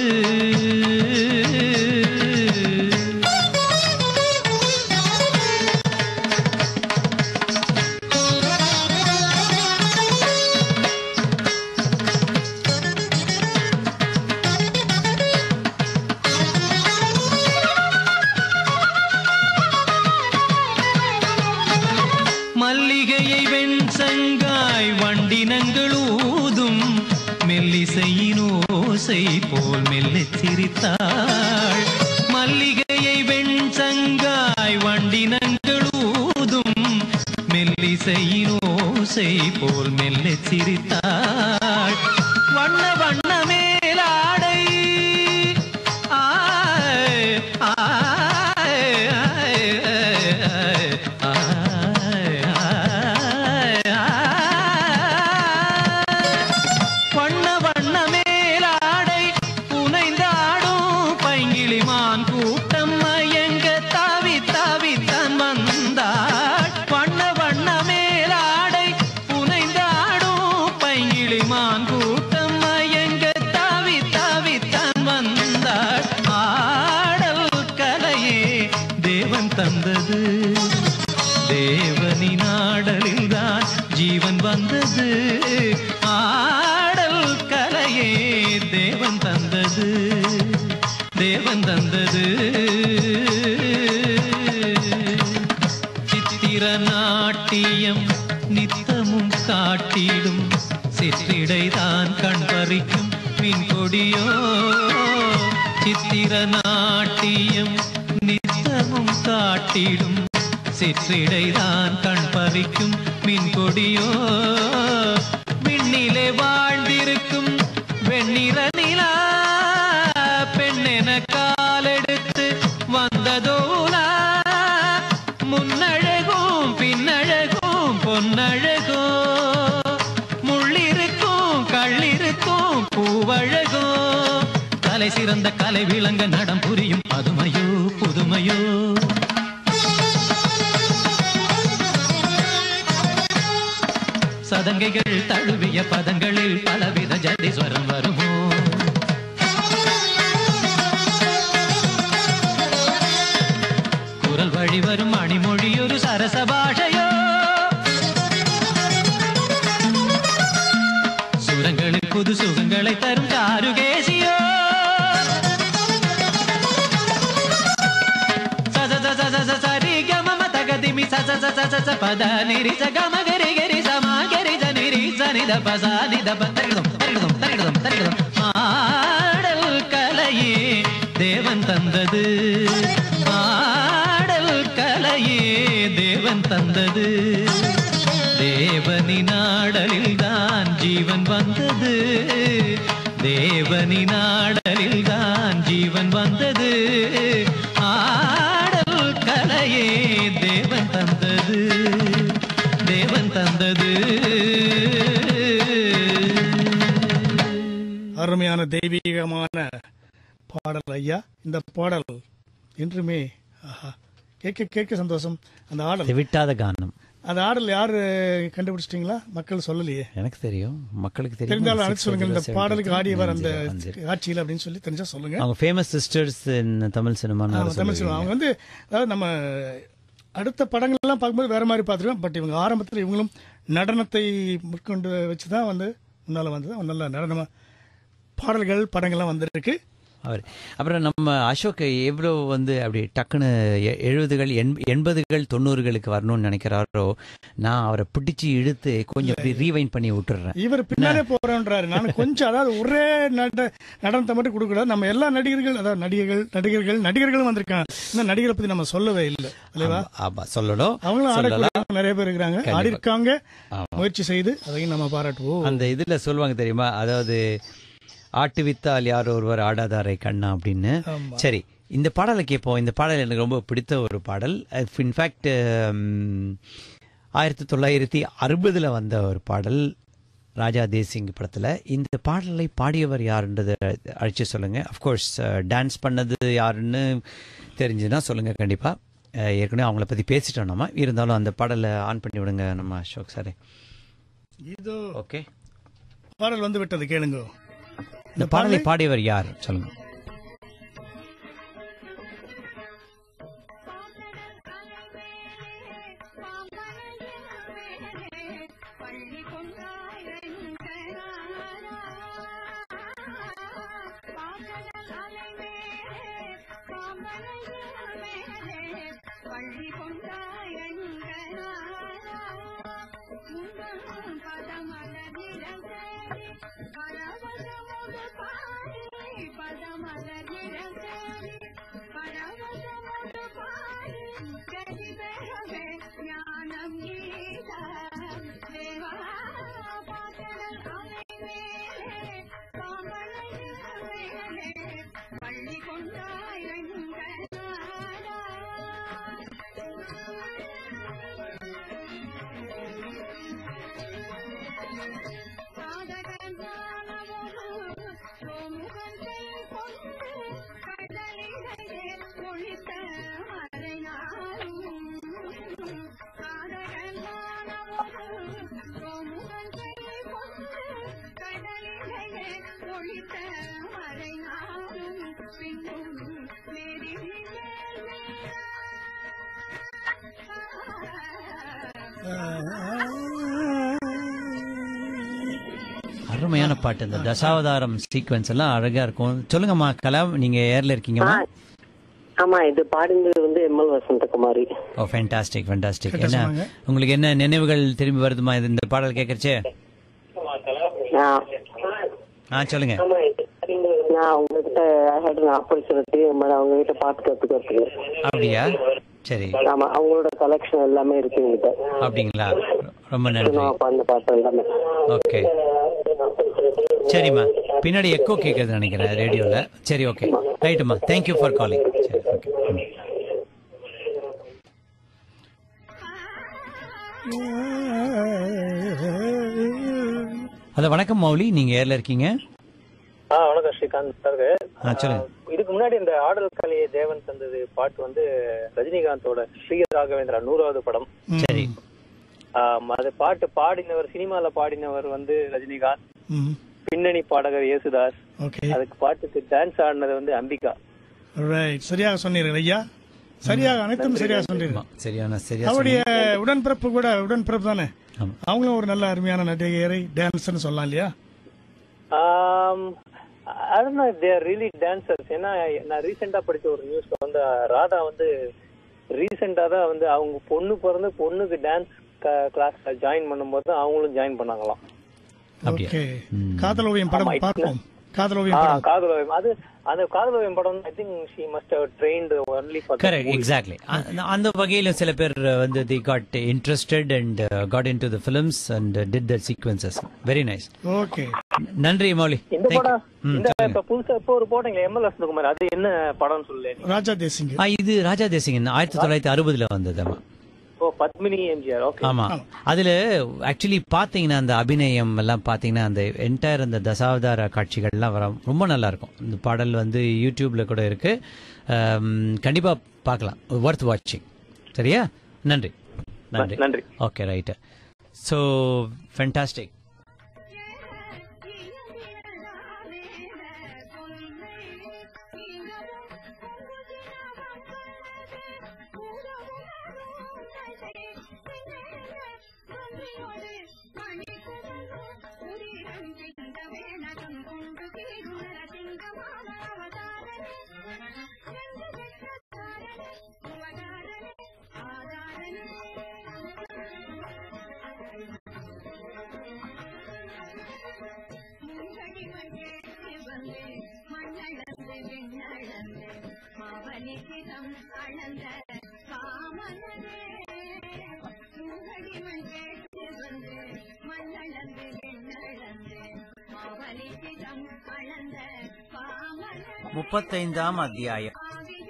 மல்லிகையை வெண்சங்காய் வண்டினங்கள் ஊதும் மெல்லிசையின் ஓசை போல் மெல்லச் சிரித்தாள் மல்லிகையை வெண்சங்காய் வண்டினங்கள் ஊதும் மெல்லிசையின் ஓசை போல் மெல்லச் சிரித்தாள் வண்ண வண்ணமே வந்தது தேவனின் ஆடலில்தான் ஜீவன் வந்தது ஆடல் கலையே தேவன் தந்தது தேவன் தந்தது சித்திர நாட்டியம் நித்தமும் காட்டிடும் சிற்றிடைதான் கண் பறிக்கும் மின் கொடியோ சித்திர நாட்டியம் நித்தமும் காட்டிடும் சிற்றிடைதான் கண் பறிக்கும் மின் கொடியோ விண்ணிலே வாழ்ந்திருக்கும் வெண்ணிற நிலா பெண்ணென காலெடுத்து வந்ததோலா முன்னழகும் பின்னழகும் பொன்னழகோ முள்ளிருக்கும் கள்ளிருக்கும் பூவழகோ கலை சிறந்த கலை விளங்க நடம் புரியும் பதுமையோ புதுமையோ சதங்கைகள் தழுவிய பதங்களில் பலவித ஜதிஸ்வரம் வருமோ குரல் வழி வரும் மணிமொழி ஒரு சரச பாஷையோ சுரங்களில் புது சுகங்களை தரும் காருகேசியோ ச ச ச ச ச சரி கம ம தகதிமி ச ச ச ச ச ச பத நிரி ச கம கரி கரி ச மா கரி ச நிரி ச நித ப ச நித ப தரிகிடம் தரிகிடம் தரிகிடம் தரிகிடம் ஆடல் கலையே தேவன் தந்தது ஆடல் கலையே தேவன் தந்தது தேவனின் ஆடலில் தான் ஜீவன் வந்தது தேவனின் ஆடலில் தான் ஜீவன் வந்தது ஆடல் கலையே தேவன் தந்தது தேவன் தந்தது அருமையான தெய்வீகமான பாடல் ஐயா இந்த பாடல் என்றுமே ஆஹா கேட்க கேட்க சந்தோஷம் அந்த ஆடல் விட்டாத கானம் அந்த ஆடல் யாரு கண்டுபிடிச்சிட்டீங்களா மக்கள் சொல்லலையே எனக்கு தெரியும் மக்களுக்கு தெரியும் தெரிந்தாலும் அழைச்சு சொல்லுங்க இந்த பாடலுக்கு ஆடியவர் அந்த காட்சியில் அப்படின்னு சொல்லி தெரிஞ்சா சொல்லுங்க அவங்க famous sisters in Tamil cinema ஆமா, தமிழ் சினிமா. அவங்க வந்து அதாவது நம்ம அடுத்த படங்கள் எல்லாம் பார்க்கும்போது வேற மாதிரி பார்த்துருக்கோம் பட் இவங்க ஆரம்பத்தில் இவங்களும் நடனத்தை முற்கொண்டு வச்சு தான் வந்து முன்னால வந்தது நல்ல நடனமா பாடல்கள் படங்கள்லாம் வந்திருக்கு அவர் அப்புறம் நம்ம அசோக் எவ்வளோ வந்து அப்படி டக்குன்னு எ- எழுபதுகள் எண்- எண்பதுகள் தொண்ணூறுகளுக்கு வரணும்னு நினைக்கிறாரோ நான் அவரை பிடிச்சு இழுத்து கொஞ்சம் அப்படி ரீவைண்ட் பண்ணி விட்டுறேன் இவர் பின்னாலே போறோன்றாரு நான் கொஞ்சம் அதாவது ஒரே நட நடனத்தை மட்டும் கொடுக்கூடாது நம்ம எல்லா நடிகர்கள் அதாவது நடிகர்கள் நடிகர்கள் நடிகர்களும் வந்திருக்காங்க இன்னும் நடிகரை பத்தி நம்ம சொல்லவே இல்லை இல்லையா ஆமா சொல்லணும் அவங்களும் சொல்லலாம். ஆடக்கூடிய நிறைய பேர் இருக்கிறாங்க கண்டிப்பா. ஆடி இருக்காங்க முயற்சி செய்து அதையும் நம்ம பாராட்டுவோம் அந்த இதுல சொல்லுவாங்க தெரியுமா அதாவது ஆட்டுவித்தால் யார் ஒருவர் ஆடாதாரை கண்ணா அப்படின்னு ஆமா. சரி இந்த பாடலை கேட்போம் இந்த பாடல் எனக்கு ரொம்ப பிடித்த ஒரு பாடல் இன்ஃபேக்ட் ஆயிரத்தி தொள்ளாயிரத்தி அறுபதுல வந்த ஒரு பாடல் ராஜா தேசிங் படத்துல இந்த பாடலை பாடியவர் யாருன்றதை அழைச்சு சொல்லுங்க அஃப்கோர்ஸ் டான்ஸ் பண்ணது யாருன்னு தெரிஞ்சுன்னா சொல்லுங்க கண்டிப்பா அஹ், ஏற்கனவே அவங்கள பத்தி பேசிட்டோம் நம்ம இருந்தாலும் அந்த பாடலை ஆன் பண்ணி விடுங்க நம்ம அசோக் சாரே இதோ ஓகே பாடல் வந்து விட்டது கேளுங்க இந்த பாடலை பாடியவர் யார் சொல்லுங்க ஒழித்த மறைநாளும் பின்னும் அருமையான பாட்டு இந்த தசாவதாரம் சீக்வன்ஸ் எல்லாம் அழகா இருக்கும் சொல்லுங்கம்மா கலா நீங்க ஏர்ல இருக்கீங்கம்மா ஆமா இது பாடினது வந்து ML Vasanthakumari oh fantastic fantastic கரெக்டா என்ன சொன்னாங்க. உங்களுக்கு என்ன நினைவுகள் திரும்பி வருதுமா இது இந்த பாடல் கேட்கறச்சே நான் ஆ சொல்லுங்க நான் உங்ககிட்ட ஹேட் an ஆப்பர்ச்சுனிட்டி இந்த மாதிரி அவங்க கிட்ட பாட்டு கத்துக்கிறதுக்கு அப்படியா சரி ஆமா அவங்களோட கலெக்ஷன் எல்லாமே இருக்கு என்கிட்ட அப்படிங்களா ரொம்ப நன்றி நான் பாடின பாட்டு எல்லாமே ஓகே சரிம்மா பின்னாடி எக்கோ கேட்குறது நினைக்கிறேன் ரேடியோல சரி ஓகே ரைட்டுமா தேங்க்யூ ஃபார் காலிங் சரி ஓகே ம். ஹலோ வணக்கம் மௌலி நீங்க ஏர்ல இருக்கீங்க ஆ வணக்கம் ஸ்ரீகாந்த் சார் ஆ சொல்லுங்க இதுக்கு முன்னாடி இந்த ஆடல் கலையை தேவன் தந்தது பாட்டு வந்து ரஜினிகாந்தோட ஸ்ரீ ராகவேந்திரா நூறாவது படம் சரி ஆம், அது பாட்டு பாடினவர் சினிமால பாடினவர் வந்து ரஜினிகாந்த் ம் பின்னணி பாடகர் யேசுதாஸ் ஓகே அதுக்கு பாட்டுக்கு டான்ஸ் ஆடினது வந்து அம்பிகா ரைட் சரியாக சொன்னீர்கள் ஐயா சரியாக அனைத்தும் சரியாக சொன்னீர்கள் சரியான சரியா அவருடைய சொன்னீங்க. உடன்பிறப்பு கூட உடன்பிறப்பு தானே ஆமா. அவங்களும் ஒரு நல்ல அருமையான நடிகரை டான்ஸ்னு சொல்லலாம் இல்லையா I don't know they're really dancers ஏன்னா நான் ரீசெண்டா படிச்ச ஒரு நியூஸ்ல வந்து ராதா வந்து ரீசெண்டா தான் வந்து அவங்க பொண்ணு பிறந்து பொண்ணுக்கு டான்ஸ் கிளாஸ் ஜாயின் பண்ணும்போது அவங்களும் ஜாயின் பண்ணாங்களாம் அப்படியா ஓகே காதல் ஓவியம் படம் ஆமா, பார்ப்போம் காதல் ஆ, ஓவியம் படம் காதல் ஓவியம் அது அந்த காதல் ஓவியம் படம் I think she must have trained only for correct exactly அந்த வகையில சில பேர் வந்து the got interested and got into the films and did the sequences very nice okay நன்றி மௌலி இந்த Thank you. படம் ம், இந்த சொல்லுங்க. இப்ப புதுசா இப்போ ஒரு போட்டீங்களா எம்எல் வசந்தகுமார் அது என்ன படம்னு சொல்லல ராஜா தேசிங் ஆ, இது ராஜா தேசிங்கன் ஆயிரத்தி தொள்ளாயிரத்தி அறுபதுல வந்ததுமா ஓ பத்மினி எம்ஜிஆர் ஓகே ஆமா அதுல ஆக்சுவலி பாத்தீங்கன்னா அந்த அபிநயம் எல்லாம் பாத்தீங்கன்னா அந்த என்டையர் அந்த தசாவதார காட்சிகள்லாம் வர ரொம்ப நல்லா இருக்கும் இந்த பாடல் வந்து யூடியூப்ல கூட இருக்கு ஆம், கண்டிப்பா பார்க்கலாம் ஒர்த் வாட்சிங் சரியா நன்றி நன்றி நன்றி. ஓகே ரைட் ஸோ ஃபென்டாஸ்டிக் முப்பத்தைந்தாம் அத்தியாயம்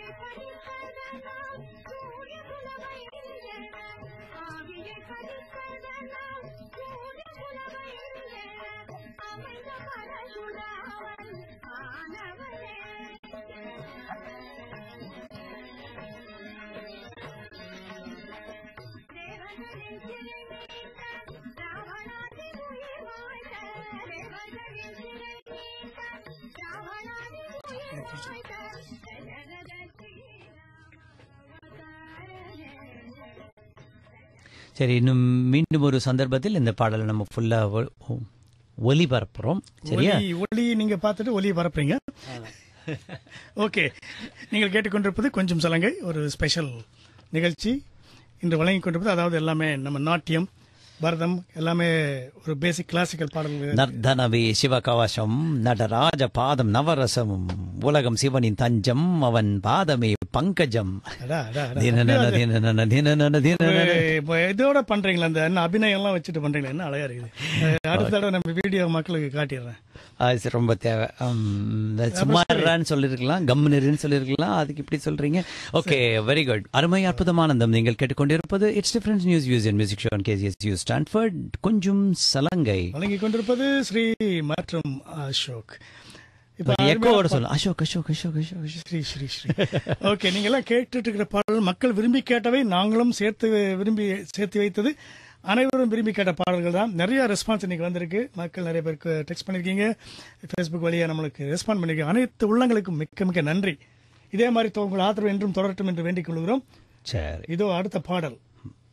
சரி இன்னும் மீண்டும் ஒரு சந்தர்ப்பத்தில் இந்த பாடலை நம்ம ஃபுல்லா ஒ- ஒலிபரப்புறோம் சரியா ஒலி ஒலி நீங்க பார்த்துட்டு ஒலி பரப்புறீங்க ஓகே நீங்கள் கேட்டுக்கொண்டிருப்பது கொஞ்சம் சலங்கை ஒரு ஸ்பெஷல் நிகழ்ச்சி இன்று வழங்கி கொண்டிருப்பது அதாவது எல்லாமே நம்ம நாட்டியம் பரதம் எல்லாமே ஒரு பேசிக் கிளாசிக்கல் பாடல்கள் நர்தனவே சிவகவசம் நடராஜ பாதம் நவரசமும் உலகம் சிவனின் தஞ்சம் அவன் பாதமே பங்கஜம் அடா, அடா, அடா. தினநன தினநன தினநன தினநன. ஒரு இப்போ இதோட பண்றீங்களா அந்த என்ன அபிநயம் எல்லாம் வச்சுட்டு பண்றீங்களா என்ன அழகா இருக்குது அஹ் அடுத்த தடவை நம்ம வீடியோ மக்களுக்கு காட்டிடுறேன் அது ரொம்ப தேவை உம், சுமாரான்னு சொல்லிருக்கலாம் கம்முனிருன்னு சொல்லிருக்கலாம் அதுக்கு இப்படி சொல்றீங்க ஓகே வெரி குட் அருமை அற்புதமானந்தம் நீங்கள் கேட்டுக்கொண்டிருப்பது it's difference news views and music show KZSU Stanford கொஞ்சம் சலங்கை வழங்கி கொண்டிருப்பது ஸ்ரீ மற்றும் அசோக் இப்ப எக்கோவோட அருமையான சொல்லு அசோக் அசோக் அசோக் அசோக் அசோக். ஸ்ரீ ஸ்ரீ ஸ்ரீ ஓகே நீங்க எல்லாம் கேட்டுட்டு இருக்கிற பாடல் மக்கள் விரும்பி கேட்டவை நாங்களும் சேர்த்து விரும்பி சேர்த்து வைத்தது அனைவரும் விரும்பி கேட்ட பாடல்கள் தான் நிறைய ரெஸ்பான்ஸ் இன்னைக்கு வந்திருக்கு மக்கள் நிறைய பேருக்கு டெக்ஸ்ட் பண்ணிருக்கீங்க ஃபேஸ்புக் வழியா நம்மளுக்கு ரெஸ்பாண்ட் பண்ணிருக்கீங்க அனைத்து உள்ளங்களுக்கும் மிக்க மிக்க நன்றி இதே மாதிரி உங்கள் ஆதரவு என்றும் தொடரட்டும் என்று வேண்டிக் கொள்கிறோம் சரி இதோ அடுத்த பாடல்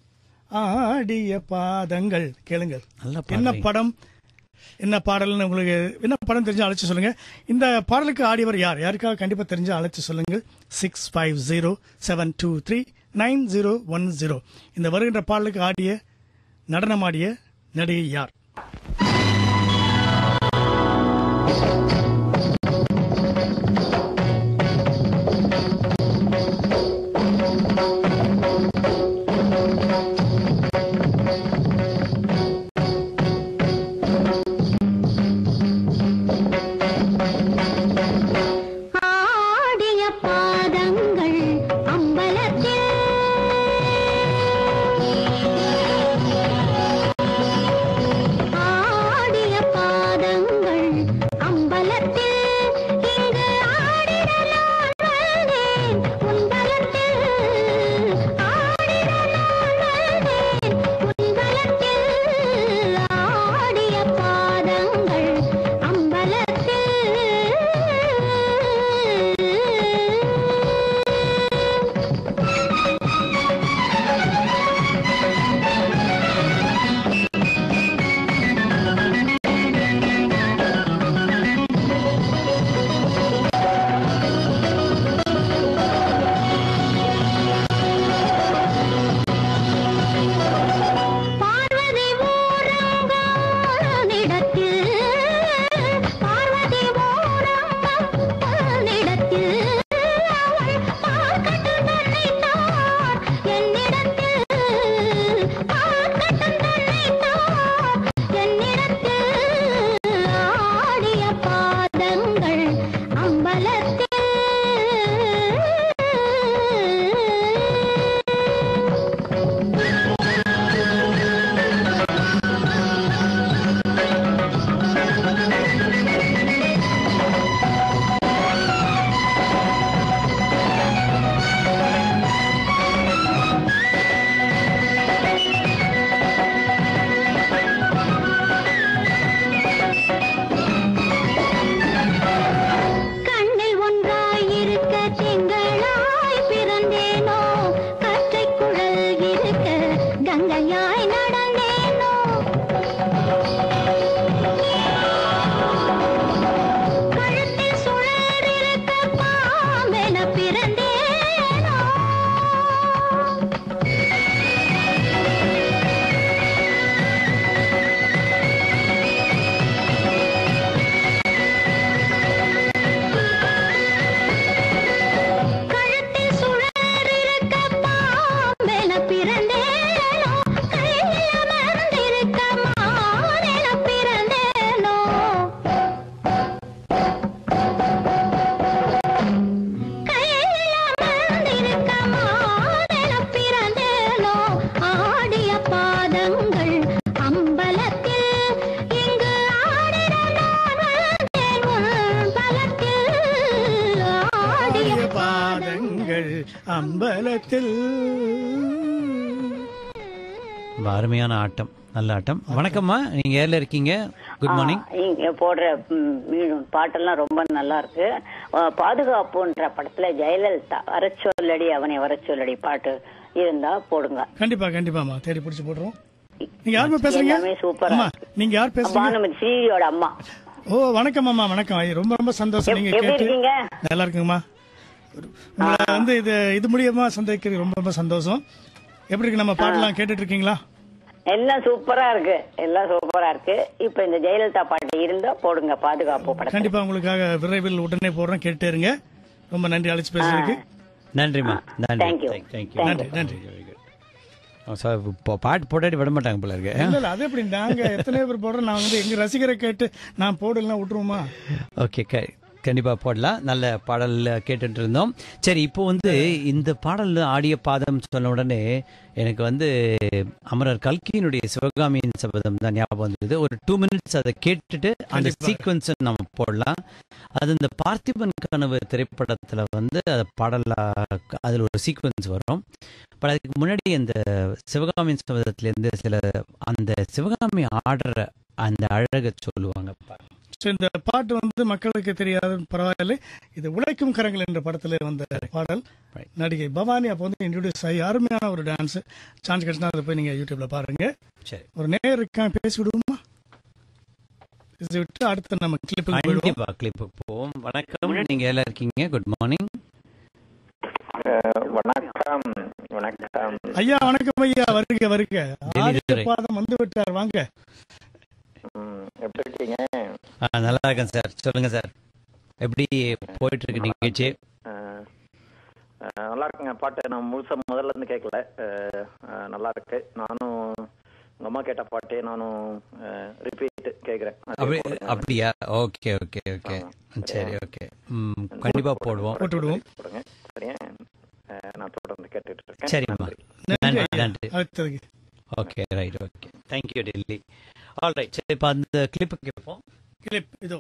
ஆடிய பாதங்கள் கேளுங்கள் நல்ல என்ன பாடுறீங்க. படம் என்ன பாடல்னு உங்களுக்கு என்ன படம் தெரிஞ்சா அழைச்சு சொல்லுங்க இந்த பாடலுக்கு ஆடியவர் யார் யாருக்காக கண்டிப்பா தெரிஞ்சா அழைச்சு சொல்லுங்கள் six five zero seven two three nine zero one zero இந்த வருகின்ற பாடலுக்கு ஆடிய நடனமாடிய நடிகை யார் ஆடிய பாதங்கள் அம்பலத்தில் ஆடிய பாதங்கள் அம்பலத்தில் இங்கு ஆடிட நான் வந்தேன் உன்பலத்தில் ஆடிட நான் வந்தேன் உன்பலத்தில் ஆடிய பாதங்கள் அம்பலத்தில் பார்வதி ஓரங்கானிடத்தில் பார்வதி ஓரங்கானிடத்தில் அவள் பார்க்கட்டும் தன்னைத்தான் என்னிடத்தில் பார்க்கட்டும் தன்னைத்தான் என்னிடத்தில் ஆடிய பாதங்கள் கண்ணில் ஒன்றாய் இருக்க திங்களாய் பிறந்தேனோ கற்றை குழல் இருக்க கங்கையாய் நடந்தேனோ கழுத்தில் சுழல் இருக்க பாம்பென பிறந்தேனோ கழுத்தில் சுழல் இருக்க பாம்பென பிறந்தேனோ கையில் அமர்ந்திருக்க மானென பிறந்தேனோ கையில் அமர்ந்திருக்க மானென பிறந்தேனோ ஆடிய பாதங்கள் அம்பலத்தில் இங்கு ஆடிட நான் வந்தேன் உன் பலத்தில் ஆடிய பாதங்கள் அம்பலத்தில் ரொம்ப அருமையான ஆட்டம் நல்ல ஆட்டம் வணக்கம்மா நீங்க ஏர்ல இருக்கீங்க குட் மார்னிங் ஆ, இங்க போடுற ம், மீ- பாட்டெல்லாம் ரொம்ப நல்லா இருக்கு ஆ, பாதுகாப்புன்ற படத்துல ஜெயலலிதா வர சொல்லடி அவனை வர சொல்லடி பாட்டு இருந்தா போடுங்க கண்டிப்பா கண்டிப்பாமா தேடி பிடிச்சு போடுறோம் நீங்க யாருமே பேசுறீங்க எல்லாமே சூப்பரா அம்மா நீங்க யார் பேசுறீங்க பானுமதி சீரியோட அம்மா ஓ வணக்கம் அம்மா வணக்கம் ஐயா, ரொம்ப ரொம்ப சந்தோஷம் நீங்க எப்படி கேட்டு இருக்கீங்க? நல்லா இருக்குங்கம்மா உங்களை வந்து இது இது மூலியமா சந்திக்கிறது ரொம்ப ரொம்ப சந்தோஷம் எப்படி இருக்கு நம்ம பாட்டெல்லாம் கேட்டுட்டு இருக்கீங்களா எல்லாம் சூப்பரா இருக்கு எல்லாம் சூப்பரா இருக்கு இப்ப இந்த ஜெயலலிதா பாட்டு இருந்தா போடுங்க பாதுகாப்பு படத்துல கண்டிப்பா உங்களுக்காக விரைவில் உடனே போடுறோம் கேட்டே இருங்க ரொம்ப நன்றி அழைச்சு பேசுறதுக்கு நன்றிம்மா நன்றி Thank you. தேங்க்யூ நன்றி நன்றி சார் இப்போ பாட்டு போட்டாடி விட மாட்டாங்க போல இருக்கு இல்ல இல்ல அது எப்படி நாங்க எத்தனை பேர் போடுறோம் நான் வந்து எங்க ரசிகரை கேட்டு நான் போடலாம் விட்டுருவோமா ஓகே க கண்டிப்பாக போடலாம் நல்ல பாடல் கேட்டுட்டு இருந்தோம் சரி இப்போ வந்து இந்த பாடல் ஆடிய பாதம் சொன்ன உடனே எனக்கு வந்து அமரர் கல்கியினுடைய சிவகாமியின் சபதம் தான் ஞாபகம் வந்தது ஒரு டூ மினிட்ஸ் அதை கேட்டுட்டு அந்த கண்டிப்பா. சீக்வன்ஸ் நம்ம போடலாம் அது இந்த பார்த்திபன் கனவு திரைப்படத்துல வந்து அது பாடலா அதில் ஒரு சீக்வன்ஸ் வரும் பட் அதுக்கு முன்னாடி அந்த சிவகாமியின் சபதத்திலேருந்து சில அந்த சிவகாமி ஆடுற அந்த அழகை சொல்லுவாங்க ஸோ இந்த பாட்டு வந்து மக்களுக்கு தெரியாத பரவாயில்லை இது உழைக்கும் கரங்கள் என்ற படத்துல வந்த பாடல் நடிகை பவானி அப்போ வந்து இன்ட்ரோடியூஸ் ஆகி அருமையான ஒரு டான்ஸ் சான்ஸ் கிடைச்சினா அதை போய் நீங்க யூடியூப்ல பாருங்க சரி ஒரு நேர் இருக்கான் பேசி விடுவோமா பேசி விட்டு அடுத்து நம்ம கிளிப்புக்கு போயிடுவோம் கண்டிப்பா கிளிப்பு போவோம் வணக்கம் நீங்க எல்லாம் இருக்கீங்க குட் மார்னிங் வணக்கம் வணக்கம் ஐயா வணக்கம் ஐயா வருக வருக ஆதித்ய டெலிவரி. பாதம் வந்து விட்டார் வாங்க ம், எப்படி இருக்கீங்க நல்லா இருக்கேன் சார் சொல்லுங்க சார் எப்படி போயிட்டு இருக்கு நிகழ்ச்சி அஹ், அஹ், நல்லா இருக்குங்க பாட்டு நான் முழுசா முதல்ல இருந்து கேட்கல அஹ், அஹ், நல்லா இருக்கு நானும் உங்க அம்மா கேட்ட பாட்டே நானும் ரிப்பீட் கேக்குறேன் அதே அப்படி போடுங்க. அப்படியா ஓகே ஓகே ஓகே சரி ஓகே ம் கண்டிப்பா போடுவோம் போட்டு விடுவோம் போடுங்க சரியா அஹ், நான் தொடர்ந்து கேட்டுட்டு இருக்கேன் சரிம்மா நன்றி நன்றி ஐயா. நன்றி அடுத்ததுக்கு okay right okay thank you Delhi all right சரி இப்போ அந்த கிளிப்பு கேட்போம் கிளிப் இதோ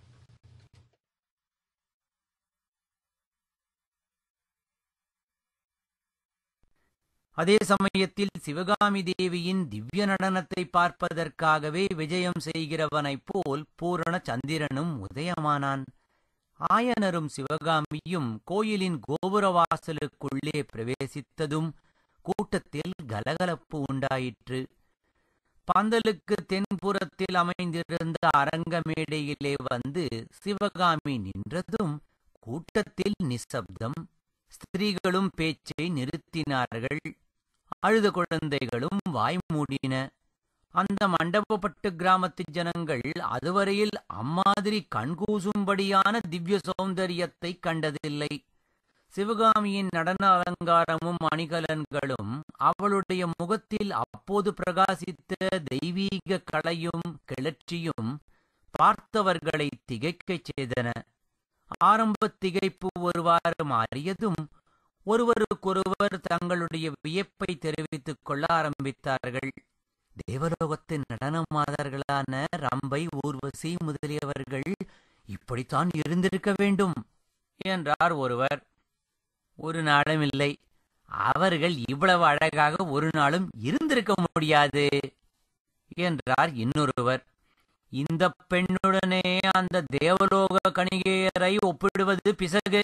அதே சமயத்தில் சிவகாமி தேவியின் திவ்ய நடனத்தை பார்ப்பதற்காகவே விஜயம் செய்கிறவனைப் போல் பூரண சந்திரனும் உதயமானான் ஆயனரும் சிவகாமியும் கோயிலின் கோபுரவாசலுக்குள்ளே பிரவேசித்ததும் கூட்டத்தில் கலகலப்பு உண்டாயிற்று பந்தலுக்கு தென்புறத்தில் அமைந்திருந்த அரங்க மேடையிலே வந்து சிவகாமி நின்றதும் கூட்டத்தில் நிசப்தம் ஸ்திரீகளும் பேச்சை நிறுத்தினார்கள் அழுத குழந்தைகளும் வாய் மூடின அந்த மண்டபப்பட்டு கிராமத்து ஜனங்கள் அதுவரையில் அம்மாதிரி கண்கூசும்படியான திவ்ய சௌந்தரியத்தை கண்டதில்லை சிவகாமியின் நடன அலங்காரமும் அணிகலன்களும் அவளுடைய முகத்தில் அப்போது பிரகாசித்த தெய்வீக கலையும் கிளர்ச்சியும் பார்த்தவர்களை திகைக்கச் செய்தன ஆரம்ப திகைப்பு ஒருவாறு மாறியதும் ஒருவருக்கொருவர் தங்களுடைய வியப்பை தெரிவித்துக் கொள்ள ஆரம்பித்தார்கள் தேவலோகத்தின் நடன மாதர்களான ரம்பை ஊர்வசி முதலியவர்கள் இப்படித்தான் இருந்திருக்க வேண்டும் என்றார் ஒருவர் ஒரு நாளும் இல்லை அவர்கள் இவ்வளவு அழகாக ஒரு நாளும் இருந்திருக்க முடியாது என்றார் இன்னொருவர் இந்த பெண்ணுடனே அந்த தேவலோக கணிகையரை ஒப்பிடுவது பிசகு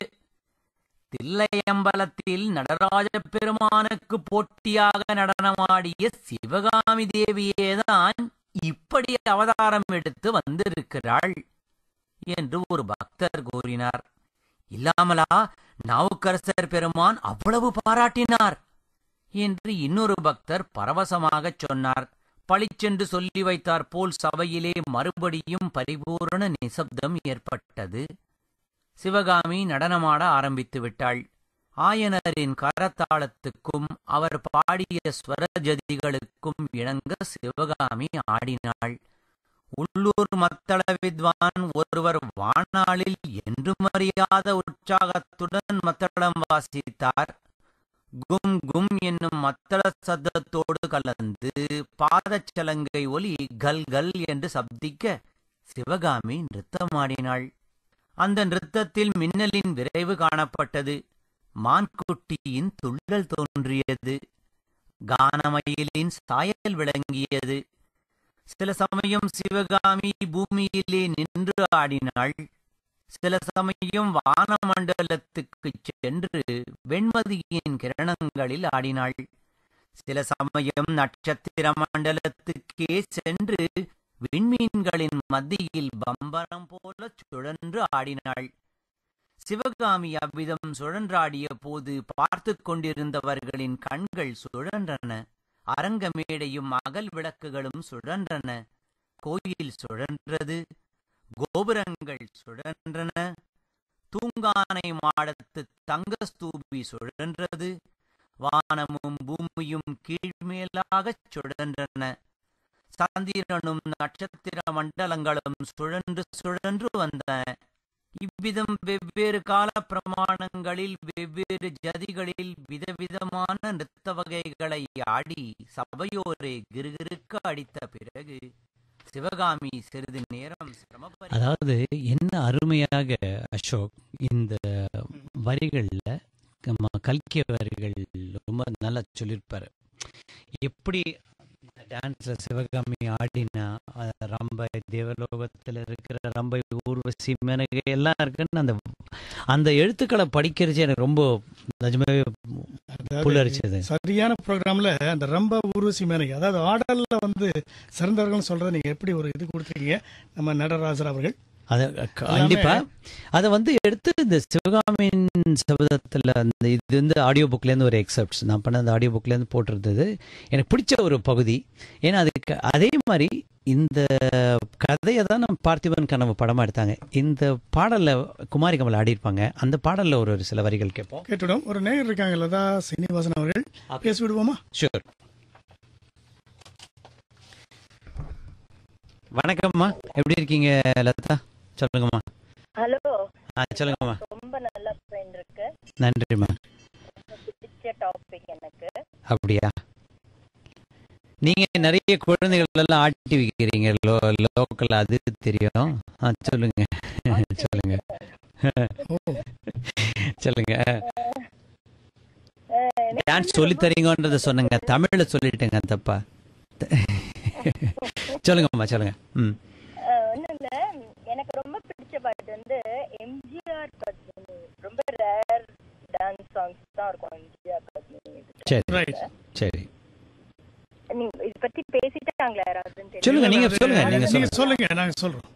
தில்லையம்பலத்தில் நடராஜ பெருமானுக்கு போட்டியாக நடனமாடிய சிவகாமி தேவியேதான் இப்படி அவதாரம் எடுத்து வந்திருக்கிறாள் என்று ஒரு பக்தர் கூறினார் இல்லாமலா நாவுக்கரசர் பெருமான் அவ்வளவு பாராட்டினார் என்று இன்னொரு பக்தர் பரவசமாகச் சொன்னார் பளிச்சென்று சொல்லி வைத்தார் போல் சபையிலே மறுபடியும் பரிபூரண நிசப்தம் ஏற்பட்டது சிவகாமி நடனமாட ஆரம்பித்து விட்டாள் ஆயனரின் கரத்தாளத்துக்கும் அவர் பாடிய ஸ்வரஜதிகளுக்கும் இணங்க சிவகாமி ஆடினாள் உள்ளூர் மத்தள வித்வான் ஒருவர் வாணாளில் என்றும் அறியாத உற்சாகத்துடன் மத்தளம் வாசித்தார் கும் கும் என்னும் மத்தள சத்தத்தோடு கலந்து பாதச்சலங்கை ஒலி கல் கல் என்று சப்திக்க சிவகாமி நிறுத்தமாடினாள் அந்த நிறுத்தத்தில் மின்னலின் விரைவு காணப்பட்டது மான்குட்டியின் துள்ளல் தோன்றியது கானமயிலின் சாயல் விளங்கியது சில சமயம் சிவகாமி பூமியிலே நின்று ஆடினாள் சில சமயம் வானமண்டலத்துக்குச் சென்று வெண்மதியின் கிரணங்களில் ஆடினாள் சில சமயம் நட்சத்திர மண்டலத்துக்கே சென்று விண்மீன்களின் மத்தியில் பம்பரம் போல சுழன்று ஆடினாள் சிவகாமி அவ்விதம் சுழன்றாடிய போது பார்த்து கொண்டிருந்தவர்களின் கண்கள் சுழன்றன அரங்க மேடையும் அகல் விளக்குகளும் சுழன்றன கோயில் சுழன்றது கோபுரங்கள் சுழன்றன தூங்கானை மாடத்து தங்கஸ்தூபி சுழன்றது வானமும் பூமியும் கீழ்மேலாகச் சுழன்றன சந்திரனும் நட்சத்திர மண்டலங்களும் சுழன்று சுழன்று வந்தன இவ்விதம் வெவ்வேறு கால பிரமாணங்களில் வெவ்வேறு ஜதிகளில் விதவிதமான நிறுத்த வகைகளை ஆடி சபையோரை கிருகிருக்க அடித்த பிறகு சிவகாமி சிறிது நேரம் சிரமப்பரி அதாவது என்ன அருமையாக அசோக் இந்த வரிகள்ல நம்ம கல்கி வரிகள் ரொம்ப நல்லா சொல்லியிருப்பாரு எப்படி டான்ஸ்ல சிவகாமி ஆடினா அஹ், ரம்பை தேவலோகத்துல இருக்கிற ரம்பை ஊர்வசி மேனகை எல்லாம் இருக்குன்னு அந்த அந்த எழுத்துக்களை படிக்கிறச்சு எனக்கு ரொம்ப நிஜமாவே புல்லரிச்சது சரியான ப்ரோக்ராம்ல அந்த ரம்ப ஊர்வசி மேனகை அதாவது ஆடல்ல வந்து சிறந்தவர்கள் சொல்றதை நீங்க எப்படி ஒரு இது கொடுத்துருக்கீங்க நம்ம நடராஜர் அவர்கள் அது க- கண்டிப்பா அதை வந்து எடுத்து இந்த சிவகாமியின் சபதத்தில் அந்த இது வந்து ஆடியோ புக்லேருந்து ஒரு எக்ஸப்ட்ஸ் நான் பண்ண அந்த ஆடியோ புக்லேருந்து போட்டிருந்தது எனக்கு பிடிச்ச ஒரு பகுதி ஏன்னா அதுக்கு அதே மாதிரி இந்த கதையை தான் நம்ம பார்த்திபன் கனவு படமாக எடுத்தாங்க இந்த பாடலில் குமாரி கமல் ஆடியிருப்பாங்க அந்த பாடலில் ஒரு ஒரு சில வரிகள் கேட்போம் கேட்டுடும் ஒரு நேயர் இருக்காங்க லதா சீனிவாசன் அவர்கள் பேசி விடுவோமா ஷூர் வணக்கம்மா எப்படி இருக்கீங்க லதா சொல்லுங்கம்மா ஹலோ ஆ சொல்லுங்கம்மா ரொம்ப நல்ல ஃப்ரெண்ட் இருக்கு நன்றிம்மா பிடிச்ச டாபிக் எனக்கு அப்படியா நீங்க நிறைய குழந்தைகள் எல்லாம் ஆட்டி வைக்கிறீங்க லோ லோக்கல் அது தெரியும் ஆ சொல்லுங்க சொல்லுங்க சொல்லுங்க டான்ஸ் சொல்லி தரீங்கன்றத சொன்னங்க தமிழ்ல சொல்லிட்டேங்க தப்பா சொல்லுங்கம்மா சொல்லுங்க ம் அஹ், ஒண்ணும் இல்ல எனக்கு ரொம்ப பிடிச்ச பாட்டு வந்து எம்ஜிஆர் பத்மினி ரொம்ப ரேர் டான்ஸ் சாங்ஸ் தான் இருக்கும் எம்ஜிஆர் பத்மினி சரி சரி நீங்க இத பத்தி பேசிட்டாங்களா யாராவது சொல்லுங்க, நீங்க சொல்லுங்க, நீங்க நீங்க சொல்லுங்க நாங்க சொல்றோம்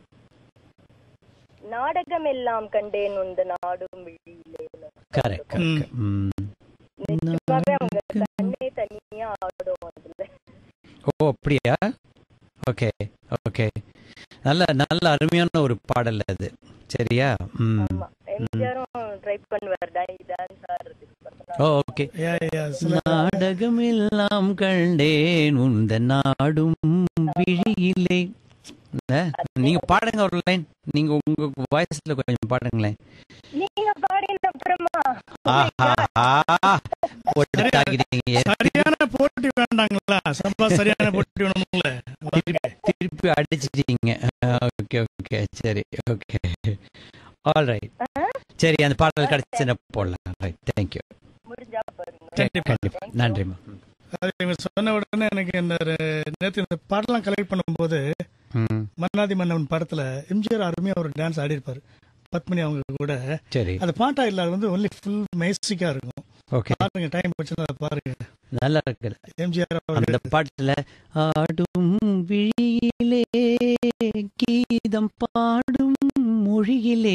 நாடகம் எல்லாம் கண்டேன் உந்த நாடும் விழியிலே கரெக்ட் கரெக்ட் ம் நிஜமாவே அவங்க கண்ணே தனியா ஆடும் அதுல ஓ அப்படியா ஓகே ஓகே நல்ல நல்ல அருமையான ஒரு பாடல் அது சரியா ம் ம். எம்ஜிஆரும் ட்ரை பண்ணுவார் டான்ஸ் ஆடுறதுக்கு ஓ ஓகே நாடகம் எல்லாம் கண்டேன் உந்த நாடும் விழியிலே இல்ல? நீங்க பாடுங்க ஒரு லைன் நீங்க உங்க வாய்ஸ்ல கொஞ்சம் பாடுங்களேன் நீங்க பாடின அப்புறமா ஆஹா போட்டு தாக்கிட்டீங்க சரியான போட்டி வேண்டாங்களா சம்பா சரியான போட்டி வேணும்ல திருப்பி அடிச்சிட்டீங்க ஓகே ஓகே சரி ஓகே ஆல் ரைட் சரி அந்த பாடல் கிடைச்சுன்னா போடலாம் ரைட் தேங்க்யூ முடிஞ்சா பாருங்க கண்டிப்பா நன்றிம்மா அது இவங்க சொன்ன உடனே எனக்கு இந்த ஒரு- நேத்து இந்த பாட்டெல்லாம் கலெக்ட் பண்ணும்போது ம் மன்னாதி மன்னவன் படத்துல எம்ஜிஆர் அருமையா ஒரு டான்ஸ் ஆடி இருப்பாரு பத்மினி அவங்க கூட சரி அது பாட்டா இல்ல அது வந்து ஒன்லி ஃபுல் மேசிக்கா இருக்கும் ஓகே பாருங்க டைம் போச்சுன்னா அதை பாருங்க நல்லா இருக்குது எம்ஜிஆர் அந்த அவர்கள் பாட்டுல ஆடும் விழியிலே கீதம் பாடும் மொழியிலே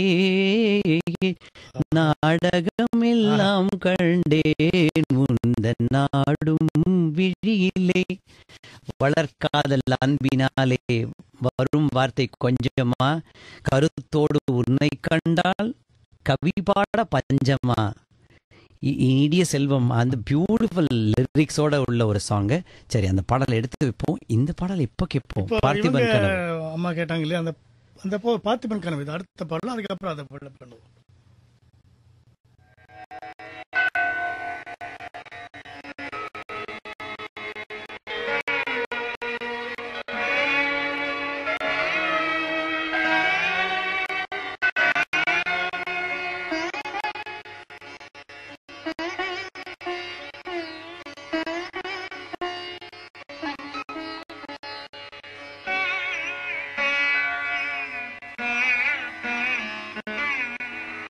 நாடகம் எல்லாம் கண்டேன் உந்த நாடும் விழியிலே வளர்க்காதல் அன்பினாலே வரும் வார்த்தை கொஞ்சமா கருத்தோடு உன்னை கண்டால் கவி பாட பஞ்சமா இ- இனிய செல்வம் அந்த பியூட்டிஃபுல் லிரிக்ஸோட உள்ள ஒரு சாங்கு சரி அந்த பாடலை எடுத்து வைப்போம் இந்த பாடல் இப்போ கேட்போம் இப்போ பார்த்திபன் இவங்க கனவு அம்மா கேட்டாங்க இல்லையா அந்த அந்த போ பார்த்திபன் கனவு இது அடுத்த பாடலாம் அதுக்கப்புறம் அதை பாடல பண்ணுவோம் Thank you.